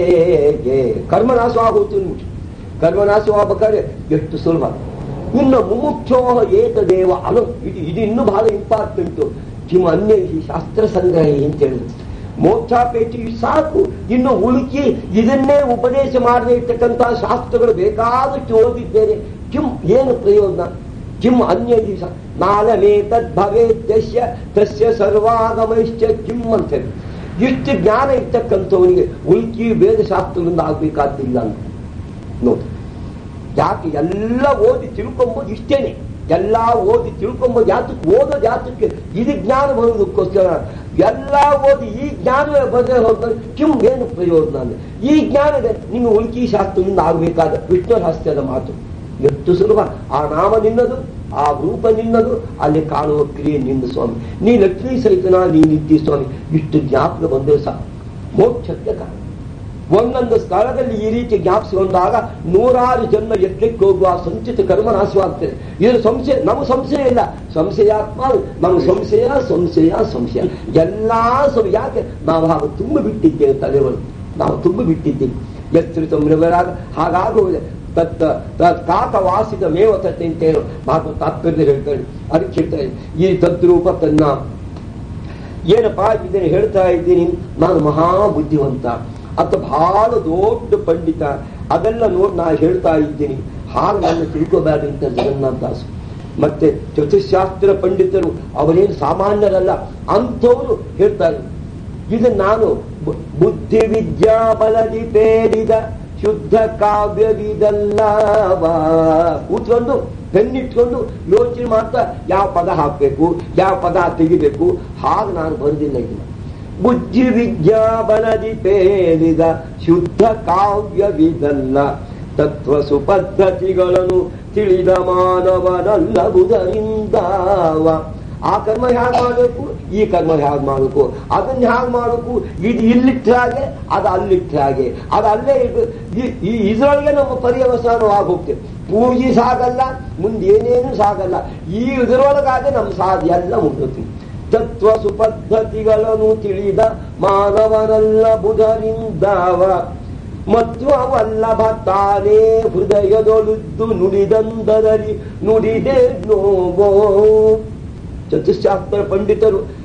ಕರ್ಮನಾಶ ಆಗೋತು ಕರ್ಮನಾಶವಾಗಬೇಕಾದ್ರೆ ಎಷ್ಟು ಸುಲಭ ಇನ್ನು ಮುಮುಕ್ಷೋ ಏಕದೇವ ಅನು ಇದು ಇದು ಇನ್ನೂ ಬಹಳ ಇಂಪಾರ್ಟೆಂಟ್ ಕಿಮ ಅನ್ಯ ಈ ಶಾಸ್ತ್ರ ಸಂಗ್ರಹ ಅಂತ ಹೇಳಿದ್ರು ಮೋಕ್ಷಾಪೇಕ್ಷೆ ಇಷ್ಟು ಸಾಕು ಇನ್ನು ಉಳುಕಿ ಇದನ್ನೇ ಉಪದೇಶ ಮಾಡದೇ ಇರ್ತಕ್ಕಂತಹ ಶಾಸ್ತ್ರಗಳು ಬೇಕಾದಷ್ಟು ಓದಿದ್ದೇನೆ ಕಿಂ ಏನು ಪ್ರಯೋಜನ ಕಿಂ ಅನ್ಯ ನಾಲಮೇ ತದ್ಭವೇತ್ಯಸ್ಯ ತಸ್ಯ ಸರ್ವಾಗಮೈಶ್ಚ ಕಿಂ ಅಂತ ಹೇಳಿ ಇಷ್ಟು ಜ್ಞಾನ ಇರ್ತಕ್ಕಂಥವನಿಗೆ ಉಲ್ಕಿ ವೇದ ಶಾಸ್ತ್ರದಿಂದ ಆಗ್ಬೇಕಾದ್ದಿಲ್ಲ ಅಂತ ನೋಡಿ ಯಾಕೆ ಎಲ್ಲ ಓದಿ ತಿಳ್ಕೊಂಬೋದು ಇಷ್ಟೇನೆ ಎಲ್ಲ ಓದಿ ತಿಳ್ಕೊಂಬೋದು ಯಾತಕ್ಕೆ ಓದೋದು ಯಾತಕ್ಕೆ ಇದು ಜ್ಞಾನ ಬರುವುದಕ್ಕೋಸ್ಕರ ಎಲ್ಲ ಓದಿ ಈ ಜ್ಞಾನವೇ ಬರದೆ ಹೋದ್ರೆ ಕಿಂ ಏನು ಪ್ರಯೋಜನ ಅಂದ್ರೆ ಈ ಜ್ಞಾನದ ನಿಮ್ಮ ಉಲ್ಕಿ ಶಾಸ್ತ್ರದಿಂದ ಆಗಬೇಕಾದ ವಿಷ್ಣು ರಹಸ್ಯದ ಮಾತು ಎಷ್ಟು ಸುಲಭ ಆ ನಾಮ ನಿನ್ನದು ಆ ರೂಪ ನಿನ್ನದು ಅಲ್ಲಿ ಕಾಣುವ ಕ್ರಿಯೆ ನಿಂದು ಸ್ವಾಮಿ ನೀ ಲಕ್ಷ್ಮೀ ಸಹಿತನ ನೀ ನಿತ್ಯ ಸ್ವಾಮಿ ಇಷ್ಟು ಜ್ಞಾಪಕ ಬಂದರೆ ಸಾಕು ಮೋಕ್ಷಕ್ಕೆ ಕಾರಣ ಒಂದೊಂದು ಸ್ಥಳದಲ್ಲಿ ಈ ರೀತಿ ಜ್ಞಾಪಿಸಿಕೊಂಡಾಗ ನೂರಾರು ಜನ್ಮ ಎತ್ತಕ್ಕೆ ಹೋಗುವ ಸಂಚಿತ ಕರ್ಮ ನಾಶವಾಗ್ತದೆ ಇದು ಸಂಶಯ ನಮಗೆ ಸಂಶಯ ಇಲ್ಲ ಸಂಶಯಾತ್ಮ ನಮಗೆ ಸಂಶಯ ಸಂಶಯ ಸಂಶಯ ಎಲ್ಲಾ ಸಂ ಯಾಕೆ ನಾವು ಹಾಗೆ ತುಂಬ ಬಿಟ್ಟಿದ್ದೇವೆ ತಲೆಗಳು ನಾವು ತುಂಬ ಬಿಟ್ಟಿದ್ದೇವೆ ಎಚ್ಚರಿತ ಮೃಗರಾಗ ಹಾಗಾಗುವುದೇ ತತ್ ತತ್ ಕಾಕ ವಾಸಿದ ಮೇವ ತತ್ತೆ ಅಂತ ಹೇಳು ಭಾಗವತ ತಾತ್ಪರ್ಯ ಹೇಳ್ತಾರೆ ಅದಕ್ಕೆ ಹೇಳ್ತಾರೆ ಈ ತದ್ರೂಪ ತನ್ನ ಏನಪ್ಪಾ ಇದನ್ನು ಹೇಳ್ತಾ ಇದ್ದೀನಿ ನಾನು ಮಹಾ ಬುದ್ಧಿವಂತ ಅಂತ ಬಹಳ ದೊಡ್ಡ ಪಂಡಿತ ಅದೆಲ್ಲ ನೋಡಿ ನಾ ಹೇಳ್ತಾ ಇದ್ದೀನಿ ಹಾಗೆ ನನ್ನ ತಿಳ್ಕೋಬೇಡಿ ಅಂತ ಜಗನ್ನಾಥ ದಾಸು ಮತ್ತೆ ಚತುಶಾಸ್ತ್ರ ಪಂಡಿತರು ಅವರೇನು ಸಾಮಾನ್ಯರಲ್ಲ ಅಂಥವರು ಹೇಳ್ತಾರೆ ಇದು ನಾನು ಬು- ಬುದ್ಧಿ ವಿದ್ಯಾ ಬಲದಿ ಬೇಡಿದ ಶುದ್ಧ ಕಾವ್ಯವಿದಲ್ಲವ ಕೂತ್ಕೊಂಡು ಪೆನ್ನಿಟ್ಕೊಂಡು ಯೋಚನೆ ಮಾಡ್ತಾ ಯಾವ ಪದ ಹಾಕಬೇಕು ಯಾವ ಪದ ತೆಗಿಬೇಕು ಹಾಗೆ ನಾನು ಬರೆದಿಲ್ಲ ಇದನ್ನ ಬುದ್ಧಿ ವಿದ್ಯಾ ಬಲದಿ ಪೇರಿದ ಶುದ್ಧ ಕಾವ್ಯವಿದಲ್ಲ ತತ್ವ ಸುಪದ್ಧತಿಗಳನ್ನು ತಿಳಿದ ಮಾನವನಲ್ಲಬುದರಿಂದಾವ ಆ ಕರ್ಮ ಹ್ಯಾಗ್ ಮಾಡಬೇಕು ಈ ಕರ್ಮ ಹ್ಯಾಗ್ ಮಾಡಬೇಕು ಅದನ್ನ ಹ್ಯಾಗ್ ಮಾಡಬೇಕು ಇದು ಇಲ್ಲಿಟ್ಟ ಹಾಗೆ ಅದು ಅಲ್ಲಿಟ್ಟ ಹಾಗೆ ಅದು ಅಲ್ಲೇ ಇಟ್ಟು- ಈ- ಈ ಇದರೊಳಗೆ ನಮ್ಮ ಪರ್ಯವಸಾನವಾಗಿ ಹೋಗ್ತೇವೆ ಪೂಜೆ ಸಾಗಲ್ಲ ಮುಂದೆ ಏನೇನು ಸಾಗಲ್ಲ ಈ ಇದರೊಳಗಾಗೆ ನಮ್ಮ ಸಾಧ ಎಲ್ಲ ಮುಗಿದ್ತೀವಿ ತತ್ವ ಸುಪದ್ಧತಿಗಳನ್ನು ತಿಳಿದ ಮಾನವನಲ್ಲ ಬುಧರಿಂದಾವ ಮತ್ತು ಅವಲ್ಲಭ ತಾನೇ ಹೃದಯದೊಳುದ್ದು ನುಡಿದಂದರಲ್ಲಿ ನುಡಿದೆ ನೋವೋ ಚತುಶಾಸ್ತ್ರ ಪಂಡಿತರು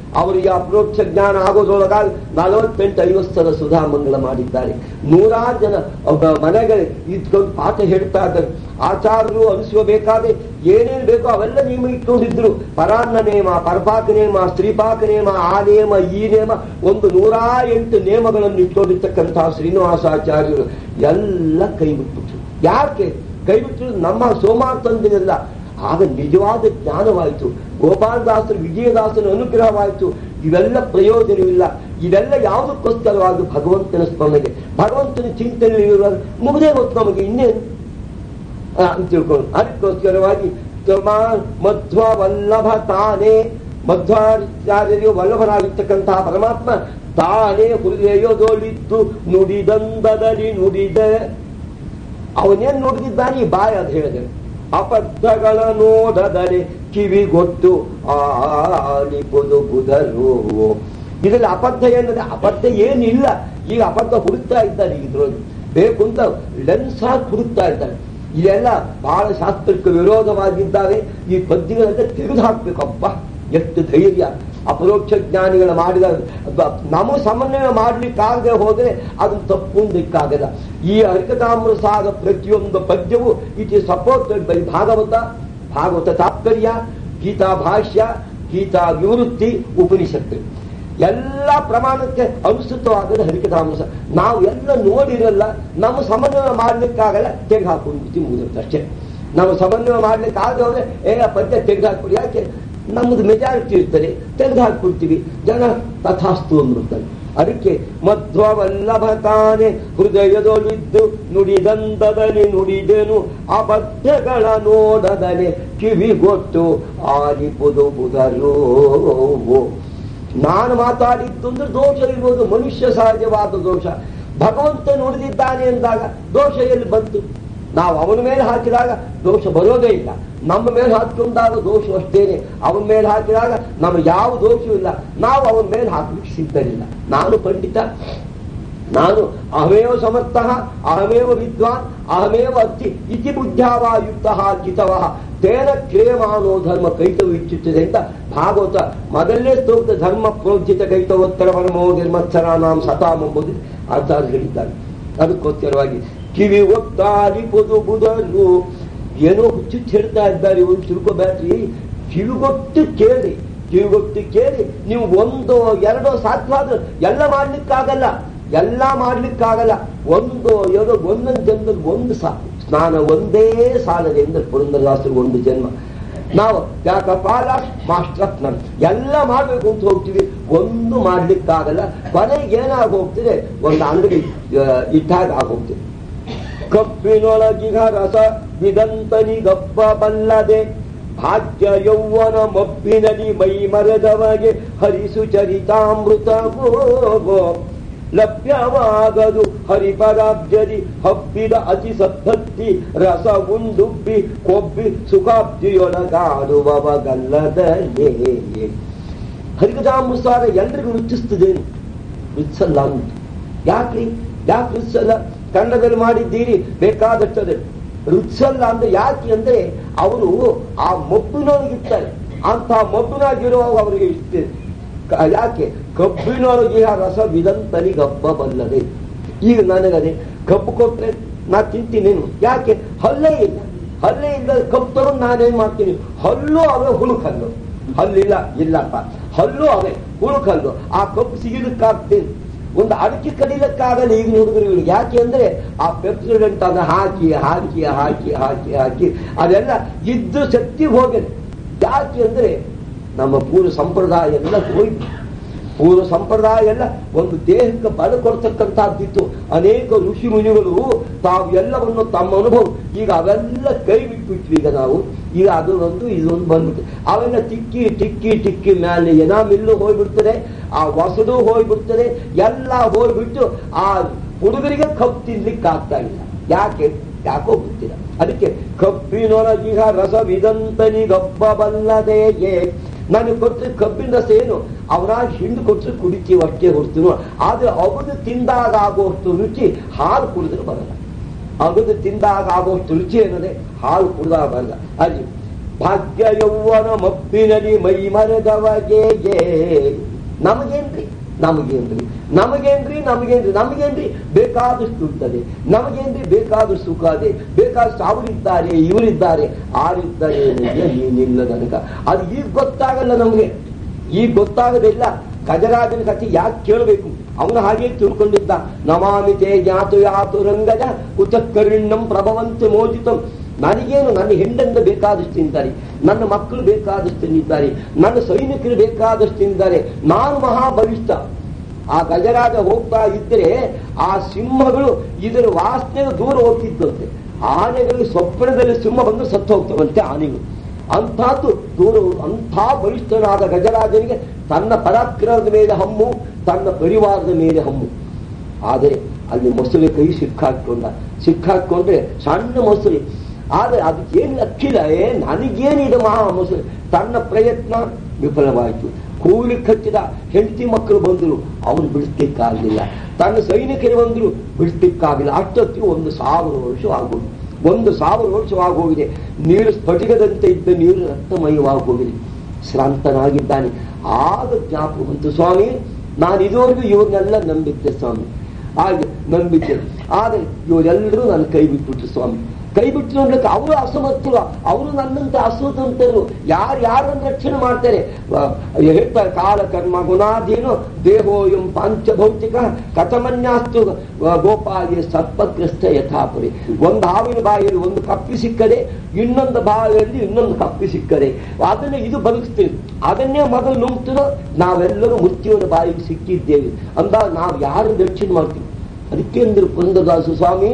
ಅವರಿಗೆ ಅಪ್ರೋಕ್ಷ ಜ್ಞಾನ ಆಗೋದ್ರೊಳಗಾಗಿ ನಲವತ್ತೆಂಟು ಐವತ್ತು ಸಲ ಸುಧಾಮಂಗಲ ಮಾಡಿದ್ದಾರೆ ನೂರಾರು ಜನ ಒಬ್ಬ ಮನೆಗೆ ಇದ್ಕೊಂಡು ಪಾಠ ಹೇಳ್ತಾ ಇದ್ದಾರೆ ಆಚಾರ್ಯರು ಅನಿಸಬೇಕಾದ್ರೆ ಏನೇನು ಬೇಕೋ ಅವೆಲ್ಲ ನಿಯಮ ಇಟ್ಕೊಂಡಿದ್ರು ಪರಾನ್ನ ನೇಮ ಪರಪಾಕ ನೇಮ ಸ್ತ್ರೀಪಾಕ ನೇಮ ಆ ನೇಮ ಈ ನೇಮ ಒಂದು ನೂರಾ ಎಂಟು ನೇಮಗಳನ್ನು ಇಟ್ಕೊಂಡಿರ್ತಕ್ಕಂತಹ ಶ್ರೀನಿವಾಸಾಚಾರ್ಯರು ಎಲ್ಲ ಕೈಬಿಟ್ಬಿಟ್ರು ಯಾಕೆ ಕೈಬಿಟ್ಟರು ನಮ್ಮ ಸೋಮಾರ್ ತಂದಿರಲ್ಲ ಆಗ ನಿಜವಾದ ಜ್ಞಾನವಾಯಿತು ಗೋಪಾಲದಾಸರು ವಿಜಯದಾಸನ ಅನುಗ್ರಹವಾಯಿತು ಇವೆಲ್ಲ ಪ್ರಯೋಜನವಿಲ್ಲ ಇವೆಲ್ಲ ಯಾವುದಕ್ಕೋಸ್ಕರವಾಗಿ ಭಗವಂತನ ಸ್ಮರಣೆಗೆ ಭಗವಂತನ ಚಿಂತನೆ ಇರುವಾಗ ಮುಗದೇ ಗೊತ್ತು ನಮಗೆ ಇನ್ನೇನು ಆ, ಅಂತ ತಿಳ್ಕೊಂಡು ಅದಕ್ಕೋಸ್ಕರವಾಗಿ ತಮ ಮಧ್ವ ವಲ್ಲಭ ತಾನೇ ಮಧ್ವಾಚಾರ್ಯರು ವಲ್ಲಭನಾಗಿರ್ತಕ್ಕಂತಹ ಪರಮಾತ್ಮ ತಾನೇ ಹೃದಯದೊಳಿದ್ದು ನುಡಿದಂದದಲ್ಲಿ ನುಡಿದ ಅವನೇನ್ ನುಡಿದಿದ್ದಾನೆ ಈ ಬಾಯಿ ಅದು ಹೇಳಿದೆ ಅಬದ್ಧಗಳ ನೋಡದರೆ ಕಿವಿಗೊಟ್ಟು ಆಲಿಪುದು ಬುಧರು ಇದರಲ್ಲಿ ಅಬದ್ಧ ಏನಂದ್ರೆ ಅಬದ್ಧ ಏನಿಲ್ಲ ಈಗ ಅಬದ್ಧ ಹುಡುಕ್ತಾ ಇದ್ದಾರೆ ಈಗ ಇದ್ರೊಳಗೆ ಬೇಕು ಅಂತ ಲೆನ್ಸ್ ಹಾಕಿ ಹುಡುಕ್ತಾ ಇದ್ದಾರೆ ಇದೆಲ್ಲ ಬಹಳ ಶಾಸ್ತ್ರಕ್ಕೆ ವಿರೋಧವಾಗಿದ್ದಾವೆ ಈ ಪದ್ಯಗಳೆಲ್ಲ ತೆಗೆದು ಹಾಕ್ಬೇಕಪ್ಪ ಎಷ್ಟು ಧೈರ್ಯ ಅಪರೋಕ್ಷ ಜ್ಞಾನಿಗಳ ಮಾಡಿದ ಬ- ನಮ್ಮ ಸಮನ್ವಯ ಮಾಡ್ಲಿಕ್ಕಾಗದೆ ಹೋದ್ರೆ ಅದು ತಪ್ಪುಂದಕ್ಕಾಗಲ್ಲ ಈ ಹರಿಕತಾಮೃಸಾದ ಪ್ರತಿಯೊಂದು ಪದ್ಯವು it is supported by Bhagavata Bhagavata Tatparya Gita ಭಾಷ್ಯ ಗೀತಾ ವಿವೃತ್ತಿ ಉಪನಿಷತ್ತು ಎಲ್ಲ ಪ್ರಮಾಣಕ್ಕೆ ಅನುಸೃತವಾಗದ ಹರಿಕತಾಮೃಸ ನಾವು ಎಲ್ಲ ನೋಡಿರಲ್ಲ ನಮ್ಮ ಸಮನ್ವಯ ಮಾಡ್ಲಿಕ್ಕಾಗಲ್ಲ ತೆಗೆದು ಹಾಕೊಂಡು ಮುಗಿದುತ್ತೆ ಅಷ್ಟೇ ನಾವು ಸಮನ್ವಯ ಮಾಡ್ಲಿಕ್ಕೆ ಆಗದೆ ಹೋದ್ರೆ ಏ ಆ ಪದ್ಯ ತೆಗೆದು ಹಾಕ್ಬಿಡಿ ಯಾಕೆ ನಮ್ಮದು ಮೆಜಾರಿಟಿ ಇರ್ತದೆ ತೆಗೆದು ಹಾಕ್ಬಿಡ್ತೀವಿ ಜನ ತಥಾಸ್ತು ಅಂದ್ಬಿಡ್ತಾರೆ ಅದಕ್ಕೆ ಮಧ್ವವಲ್ಲಭ ತಾನೆ ಹೃದಯದೊಳಿದ್ದು ನುಡಿದಂದದಲ್ಲಿ ನುಡಿದೆನು ಅಬದ್ಧಗಳ ನೋಡದಲೆ ಕಿವಿಗೊಟ್ಟು ಆಲಿಪುದು ಬುಧರೋ ನಾನು ಮಾತಾಡಿದ್ದು ಅಂದ್ರೆ ದೋಷ ಇರುವುದು ಮನುಷ್ಯ ಸಹಜವಾದ ದೋಷ ಭಗವಂತ ನುಡಿದಿದ್ದಾನೆ ಎಂದಾಗ ದೋಷ ಎಲ್ಲಿ ಬಂತು ನಾವು ಅವನ ಮೇಲೆ ಹಾಕಿದಾಗ ದೋಷ ಬರೋದೇ ಇಲ್ಲ ನಮ್ಮ ಮೇಲೆ ಹಾಕಿಕೊಂಡಾಗ ದೋಷ ಅಷ್ಟೇನೆ ಅವನ ಮೇಲೆ ಹಾಕಿದಾಗ ನಮಗೆ ಯಾವ ದೋಷವೂ ಇಲ್ಲ ನಾವು ಅವನ ಮೇಲೆ ಹಾಕಲಿಕ್ಕೆ ಸಿದ್ಧರಿಲ್ಲ ನಾನು ಪಂಡಿತ ನಾನು ಅಹಮೇವ ಸಮರ್ಥ ಅಹಮೇವ ವಿದ್ವಾನ್ ಅಹಮೇವ ಅಸ್ತಿ ಇತಿ ಬುದ್ಧ್ಯಾವಾಯುಕ್ತ ಜಿತವ ತೇನ ಕ್ರಿಯಮಾನೋ ಧರ್ಮ ಕೈತವು ಇಚ್ಛುತ್ತದೆ ಅಂತ ಭಾಗವತ ಮೊದಲನೇ ಸ್ತೋತ್ರ ಧರ್ಮ ಪ್ರೋಜ್ಜಿತ ಕೈತವೋತ್ತರ ಪರಮೋ ನಿರ್ಮತ್ಸರಾನಾಂ ಸತಾಂ ಎಂಬುದು ಆಚಾರ್ಯ ಹೇಳಿದ್ದಾರೆ ಅದಕ್ಕೋಸ್ಕರವಾಗಿ ಕಿವಿ ಒತ್ತಾರಿ ಬುದು ಬುಧರು ಏನೋ ಹುಚ್ಚುಚ್ಚು ಹೇಳ್ತಾ ಇದ್ದಾರೆ ಇವರು ತಿಳ್ಕೊಬೇಡ್ರಿ ಕಿವಿಗೊಟ್ಟು ಕೇಳಿ ಕಿವಿಗೊಟ್ಟು ಕೇಳಿ ನೀವು ಒಂದು ಎರಡೋ ಸಾಧ್ಯವಾದ್ರೆ ಎಲ್ಲ ಮಾಡ್ಲಿಕ್ಕಾಗಲ್ಲ ಎಲ್ಲ ಮಾಡ್ಲಿಕ್ಕಾಗಲ್ಲ ಒಂದು ಎರಡು ಒಂದೊಂದು ಜನ್ಮದಲ್ಲಿ ಒಂದು ಸಾಕು ಸ್ನಾನ ಒಂದೇ ಸಾಲದೆ ಎಂದ್ರೆ ಪುರಂದರದಾಸರು ಒಂದು ಜನ್ಮ ನಾವು ಯಾಕ ಪಾಲ ಮಾಸ್ಟರ್ ನನ್ ಎಲ್ಲ ಮಾಡ್ಬೇಕು ಅಂತ ಹೋಗ್ತೀವಿ ಒಂದು ಮಾಡ್ಲಿಕ್ಕಾಗಲ್ಲ ಕೊನೆಗೆ ಏನಾಗಿ ಹೋಗ್ತಿದೆ ಒಂದು ಅಂಗಡಿ ಇಟ್ಟಾಗ ಆಗೋಗ್ತಿದೆ ಕಪ್ಪಿನೊಳಗಿಗ ರಸ ವಿದಂತನಿ ಗಪ್ಪ ಬಲ್ಲದೆ ಭಾಗ್ಯ ಯೌವನ ಮಬ್ಬಿನಲಿ ಮೈ ಮರೆದವಗೆ ಹರಿಸು ಚರಿತಾಮೃತವೋ ಲಭ್ಯವಾಗದು ಹರಿಪರಾಬ್ಜರಿ ಹಬ್ಬಿದ ಅತಿ ಸದ್ಭಕ್ತಿ ರಸ ಉಂದುಬ್ಬಿ ಕೊಬ್ಬಿ ಸುಖಾಬ್ಜಿಯೊಳಗಾಡುವವಗಲ್ಲದಲೇ ಹರಿಕಥಾಮೃತಾರ ಎಲ್ರಿಗೂ ರುಚಿಸ್ತದೇನು ರುಚಿಸಲ್ಲ ಅಂತ ಯಾಕ್ರಿ ಯಾಕೆ ರುಚಿಸಲ್ಲ ಕನ್ನಡದಲ್ಲಿ ಮಾಡಿದ್ದೀರಿ ಬೇಕಾದಷ್ಟದೆ ರುಚಿಸಲ್ಲ ಅಂದ್ರೆ ಯಾಕೆ ಅಂದ್ರೆ ಅವರು ಆ ಮಬ್ಬಿನೊಳಗಿರ್ತಾರೆ ಅಂತ ಮಬ್ಬಿನಾಗಿರುವಾಗ ಅವರಿಗೆ ಇಷ್ಟ ಕ- ಯಾಕೆ ಕಬ್ಬಿನೊಳಗೆ ಆ ರಸ ವಿದಂತನಿ ಗಬ್ಬ ಬಲ್ಲದೆ ಈಗ ನನಗದೆ ಕಬ್ಬು ಕೊಟ್ರೆ ನಾ ತಿಂತೀನೇನು ಯಾಕೆ ಹಲ್ಲೇ ಇಲ್ಲ ಹಲ್ಲೇ ಇಲ್ಲ ಕಬ್ಬು ತಗೊಂಡು ನಾನೇನ್ ಮಾಡ್ತೀನಿ ಹಲ್ಲು ಅವೇ ಹುಳುಕಲ್ಲು ಹಲ್ಲಿಲ್ಲ ಇಲ್ಲಪ್ಪ ಹಲ್ಲು ಅವೇ ಹುಳುಕಲ್ಲು ಆ ಕಬ್ಬು ಸಿಗಲಿಕ್ಕಾಗ್ತೇನೆ ಒಂದು ಅಡಿಕೆ ಕಡಿಲಕ್ಕಾಗಲ್ಲ ಈಗಿನ ಹುಡುಗರುಗಳು ಯಾಕೆ ಅಂದ್ರೆ ಆ ಪೆಪ್ಸಿಡೆಂಟ್ ಅನ್ನ ಹಾಕಿ ಹಾಕಿ ಹಾಕಿ ಹಾಕಿ ಹಾಕಿ ಅದೆಲ್ಲ ಇದ್ದು ಶಕ್ತಿ ಹೋಗಿದೆ ಯಾಕೆ ಅಂದ್ರೆ ನಮ್ಮ ಪೂರ್ವ ಸಂಪ್ರದಾಯ ಎಲ್ಲ ಹೋಯ್ತು ಪೂರ್ವ ಸಂಪ್ರದಾಯ ಎಲ್ಲ ಒಂದು ದೇಹಕ್ಕೆ ಬಲ ಕೊಡ್ತಕ್ಕಂಥದ್ದಿತ್ತು ಅನೇಕ ಋಷಿ ಮುನಿಗಳು ತಾವು ಎಲ್ಲವನ್ನು ತಮ್ಮ ಅನುಭವ ಈಗ ಅವೆಲ್ಲ ಕೈ ಬಿಟ್ಬಿಟ್ವಿ ಈಗ ನಾವು ಈಗ ಅದು ಒಂದು ಇದೊಂದು ಬಂದ್ಬಿಟ್ಟು ಅವೆಲ್ಲ ಟಿಕ್ಕಿ ಟಿಕ್ಕಿ ಟಿಕ್ಕಿ ಮೇಲೆ ಎನಾಮಿಲ್ಲು ಹೋಗ್ಬಿಡ್ತದೆ ಆ ಹೊಸದು ಹೋಗ್ಬಿಡ್ತದೆ ಎಲ್ಲ ಹೋಗ್ಬಿಟ್ಟು ಆ ಹುಡುಗರಿಗೆ ಕಪ್ಪು ತಿನ್ಲಿಕ್ಕೆ ಆಗ್ತಾ ಇಲ್ಲ ಯಾಕೆ ಯಾಕೋ ಗೊತ್ತಿಲ್ಲ ಅದಕ್ಕೆ ಕಬ್ಬಿನೊಳಗಿಹ ರಸವಿದಂತನಿ ಗಬ್ಬ ಬಲ್ಲದೆಯೇ ನನಗೆ ಕೊಟ್ಟರೆ ಕಬ್ಬಿನ ರಸ ಏನು ಅವನಾಗಿ ಹಿಂಡು ಕೊಟ್ಟರೆ ಕುಡಿತೀವಿ ಅಷ್ಟೇ ಹೊರ್ತೀನೋ ಆದ್ರೆ ಅವನು ತಿಂದಾಗ ಆಗುವಷ್ಟು ರುಚಿ ಹಾಲು ಕುಡಿದ್ರೆ ಬರಲ್ಲ ಅಗದು ತಿಂದಾಗ ಆಗುವಷ್ಟು ರುಚಿ ಏನದೆ ಹಾಲು ಕುಡಿದಾಗ ಬರಲ್ಲ ಅಲ್ಲಿ ಭಾಗ್ಯ ಯೌವನ ಮಬ್ಬಿನಲ್ಲಿ ಮೈ ಮರೆದವಗೆ ನಮಗೇನ್ರಿ ನಮಗೇನ್ರಿ ನಮಗೇನ್ರಿ ನಮಗೇನ್ರಿ ನಮಗೇನ್ರಿ ಬೇಕಾದಷ್ಟು ಇರ್ತದೆ ನಮಗೇನ್ರಿ ಬೇಕಾದಷ್ಟು ಸುಖ ಅದೇ ಬೇಕಾದಷ್ಟು ಅವರಿದ್ದಾರೆ ಇವರಿದ್ದಾರೆ ಆರಿದ್ದಾರೆ ಏನಿದೆ ಏನಿಲ್ಲ ನನಗ ಅದು ಈಗ ಗೊತ್ತಾಗಲ್ಲ ನಮಗೆ ಈಗ ಗೊತ್ತಾಗದಿಲ್ಲ ಗಜರಾಜನ ಕಥೆ ಯಾಕೆ ಕೇಳಬೇಕು ಅವನು ಹಾಗೆ ತಿಳ್ಕೊಂಡಿದ್ದ ನಮಾಮಿತೆ ಜ್ಞಾತು ಯಾತು ರಂಗಜ ಕುಚಕರಿಣ್ಣಂ ಪ್ರಭವಂತೆ ಮೋಚಿತಂ ನನಗೇನು ನನ್ನ ಹೆಂಡಂದ ಬೇಕಾದಷ್ಟು ತಿಂತಾರೆ ನನ್ನ ಮಕ್ಕಳು ಬೇಕಾದಷ್ಟು ತಿಂದಿದ್ದಾರೆ ನನ್ನ ಸೈನಿಕರು ಬೇಕಾದಷ್ಟು ತಿಂದಿದ್ದಾರೆ ನಾನು ಮಹಾಬಲಿಷ್ಠ ಆ ಗಜರಾಜ ಹೋಗ್ತಾ ಇದ್ರೆ ಆ ಸಿಂಹಗಳು ಇದರ ವಾಸನೆ ದೂರ ಹೋಗ್ತಿದ್ದಂತೆ ಆನೆಗಳಿಗೆ ಸ್ವಪ್ನದಲ್ಲಿ ಸಿಂಹ ಬಂದು ಸತ್ತು ಹೋಗ್ತವಂತೆ ಆನೆಗಳು ಅಂಥದ್ದು ದೂರ ಅಂಥ ಬಲಿಷ್ಠನಾದ ಗಜರಾಜನಿಗೆ ತನ್ನ ಪರಾಕ್ರಮದ ಮೇಲೆ ಹಮ್ಮು ತನ್ನ ಪರಿವಾರದ ಮೇಲೆ ಹಮ್ಮು ಆದರೆ ಅಲ್ಲಿ ಮೊಸಳೆ ಕೈ ಸಿಕ್ಕಾಕೊಂಡ ಸಿಕ್ಕಾಕೊಂಡ್ರೆ ಸಣ್ಣ ಮೊಸಳೆ ಆದರೆ ಅದಕ್ಕೇನು ಅಕ್ಕಿಲ್ಲ ಏ ನನಗೇನಿದೆ ಮಹಾ ಮೊಸಳೆ ತನ್ನ ಪ್ರಯತ್ನ ವಿಫಲವಾಯಿತು ಕೂಲಿ ಕಚ್ಚಿದ ಹೆಂಡತಿ ಮಕ್ಕಳು ಬಂದರು ಅವನು ಬಿಡಿಸ್ಲಿಕ್ಕಾಗಲಿಲ್ಲ ತನ್ನ ಸೈನಿಕರು ಬಂದರು ಬಿಡಿಸ್ಲಿಕ್ಕಾಗಲಿಲ್ಲ ಅಷ್ಟೊತ್ತಿಗೆ ಒಂದು ಸಾವಿರ ವರ್ಷ ಆಗೋದು ಒಂದು ಸಾವಿರ ವರ್ಷವಾಗೋಗಿದೆ ನೀರು ಸ್ಫಟಿಕದಂತೆ ಇದ್ದ ನೀರು ರಕ್ತಮಯವಾಗೋಗಿದೆ ಶ್ರಾಂತನಾಗಿದ್ದಾನೆ ಆಗ ಜ್ಞಾಪಕ ಬಂತು ಸ್ವಾಮಿ ನಾನು ಇದುವರೆಗೂ ಇವ್ರನ್ನೆಲ್ಲ ನಂಬಿದ್ದೆ ಸ್ವಾಮಿ ಹಾಗೆ ನಂಬಿದ್ದೆ ಆದರೆ ಇವರೆಲ್ಲರೂ ನನ್ನ ಕೈ ಬಿಟ್ಬಿಟ್ರು ಸ್ವಾಮಿ ಕೈ ಬಿಟ್ಟು ನೋಡ್ಲಿಕ್ಕೆ ಅವರು ಅಸಮರ್ಥರು ಅವರು ನನ್ನಂತೆ ಅಸ್ವತಂತ್ರರು ಯಾರು ಯಾರನ್ನು ರಕ್ಷಣೆ ಮಾಡ್ತಾರೆ ಆ, ಹೇಳ್ತಾರೆ ಕಾಲ ಕರ್ಮ ಗುಣಾಧೀನು ದೇಹೋಯಂ ಪಾಂಚಭೌತಿಕ ಕಥಮನ್ಯಾಸ್ತು ಗೋಪಾಲಿಯ ಸರ್ಪಗ್ರಸ್ತ ಯಥಾಪರಿ ಒಂದು ಹಾವಿನ ಬಾಯಲ್ಲಿ ಒಂದು ಕಪ್ಪಿ ಸಿಕ್ಕದೆ ಇನ್ನೊಂದು ಬಾಯಲ್ಲಿ ಇನ್ನೊಂದು ಕಪ್ಪಿ ಸಿಕ್ಕದೆ ಅದನ್ನೇ ಇದು ಬದುಕ್ತೀವಿ ಅದನ್ನೇ ಮೊದಲು ನುಂಗ್ತಿರೋ ನಾವೆಲ್ಲರೂ ಮೃತ್ಯುವಿನ ಬಾಯಿಗೆ ಸಿಕ್ಕಿದ್ದೇವೆ ಅಂದಾಗ ನಾವು ಯಾರು ರಕ್ಷಣೆ ಮಾಡ್ತೀವಿ ಅದಕ್ಕೆ ಅಂದ್ರು ಪುರಂದದಾಸು ಸ್ವಾಮಿ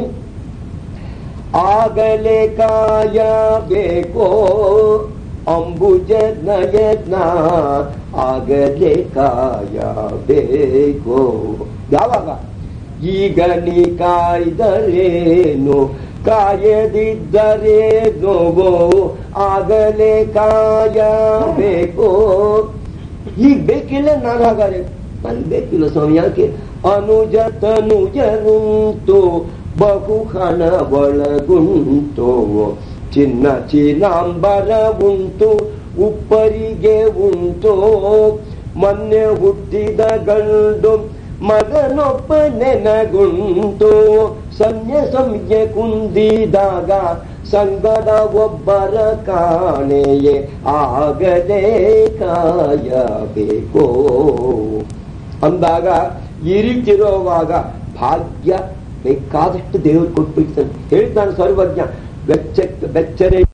ಆಗಲೇ ಕಾಯಬೇಕೋ ಅಂಬುಜ ನಯನ ಆಗಲೇ ಕಾಯಬೇಕೋ ಯಾವಾಗ ಈಗ ನೀ ಕಾಯ್ದರೇನು ಕಾಯದಿದ್ದರೇನು ಆಗಲೇ ಕಾಯಬೇಕೋ ಈಗ ಬೇಕಿಲ್ಲ ನಾನು ಹಾಗಾದ್ರೆ ನನಗೆ ಬೇಕಿಲ್ಲ ಸ್ವಾಮಿ ಯಾಕೆ ಅನುಜ ತನುಜನುಂಟು ಬಹು ಹಣ ಒಳಗುಂಟು ಚಿನ್ನ ಚೀನಾಂಬರ ಉಂಟು ಉಪ್ಪರಿಗೆ ಉಂಟು ಮೊನ್ನೆ ಹುಟ್ಟಿದ ಗಂಡು ಮಗನೊಬ್ಬ ನೆನಗುಂಟು ಸಂಜ್ಞೆ ಸಂಜ್ಞೆ ಕುಂದಿದಾಗ ಸಂಗಡ ಒಬ್ಬರ ಕಾಣೆಯೇ ಆಗದೆ ಕಾಯಬೇಕೋ ಅಂದಾಗ ಈ ರೀತಿ ಇರುವಾಗ ಭಾಗ್ಯ ಬೇಕಾದಷ್ಟು ದೇವರು ಕೊಟ್ಬಿಡ್ತಾನೆ ಹೇಳ್ತಾನೆ ಸರ್ವಜ್ಞ ಬೆಚ್ಚ ಬೆಚ್ಚರೆ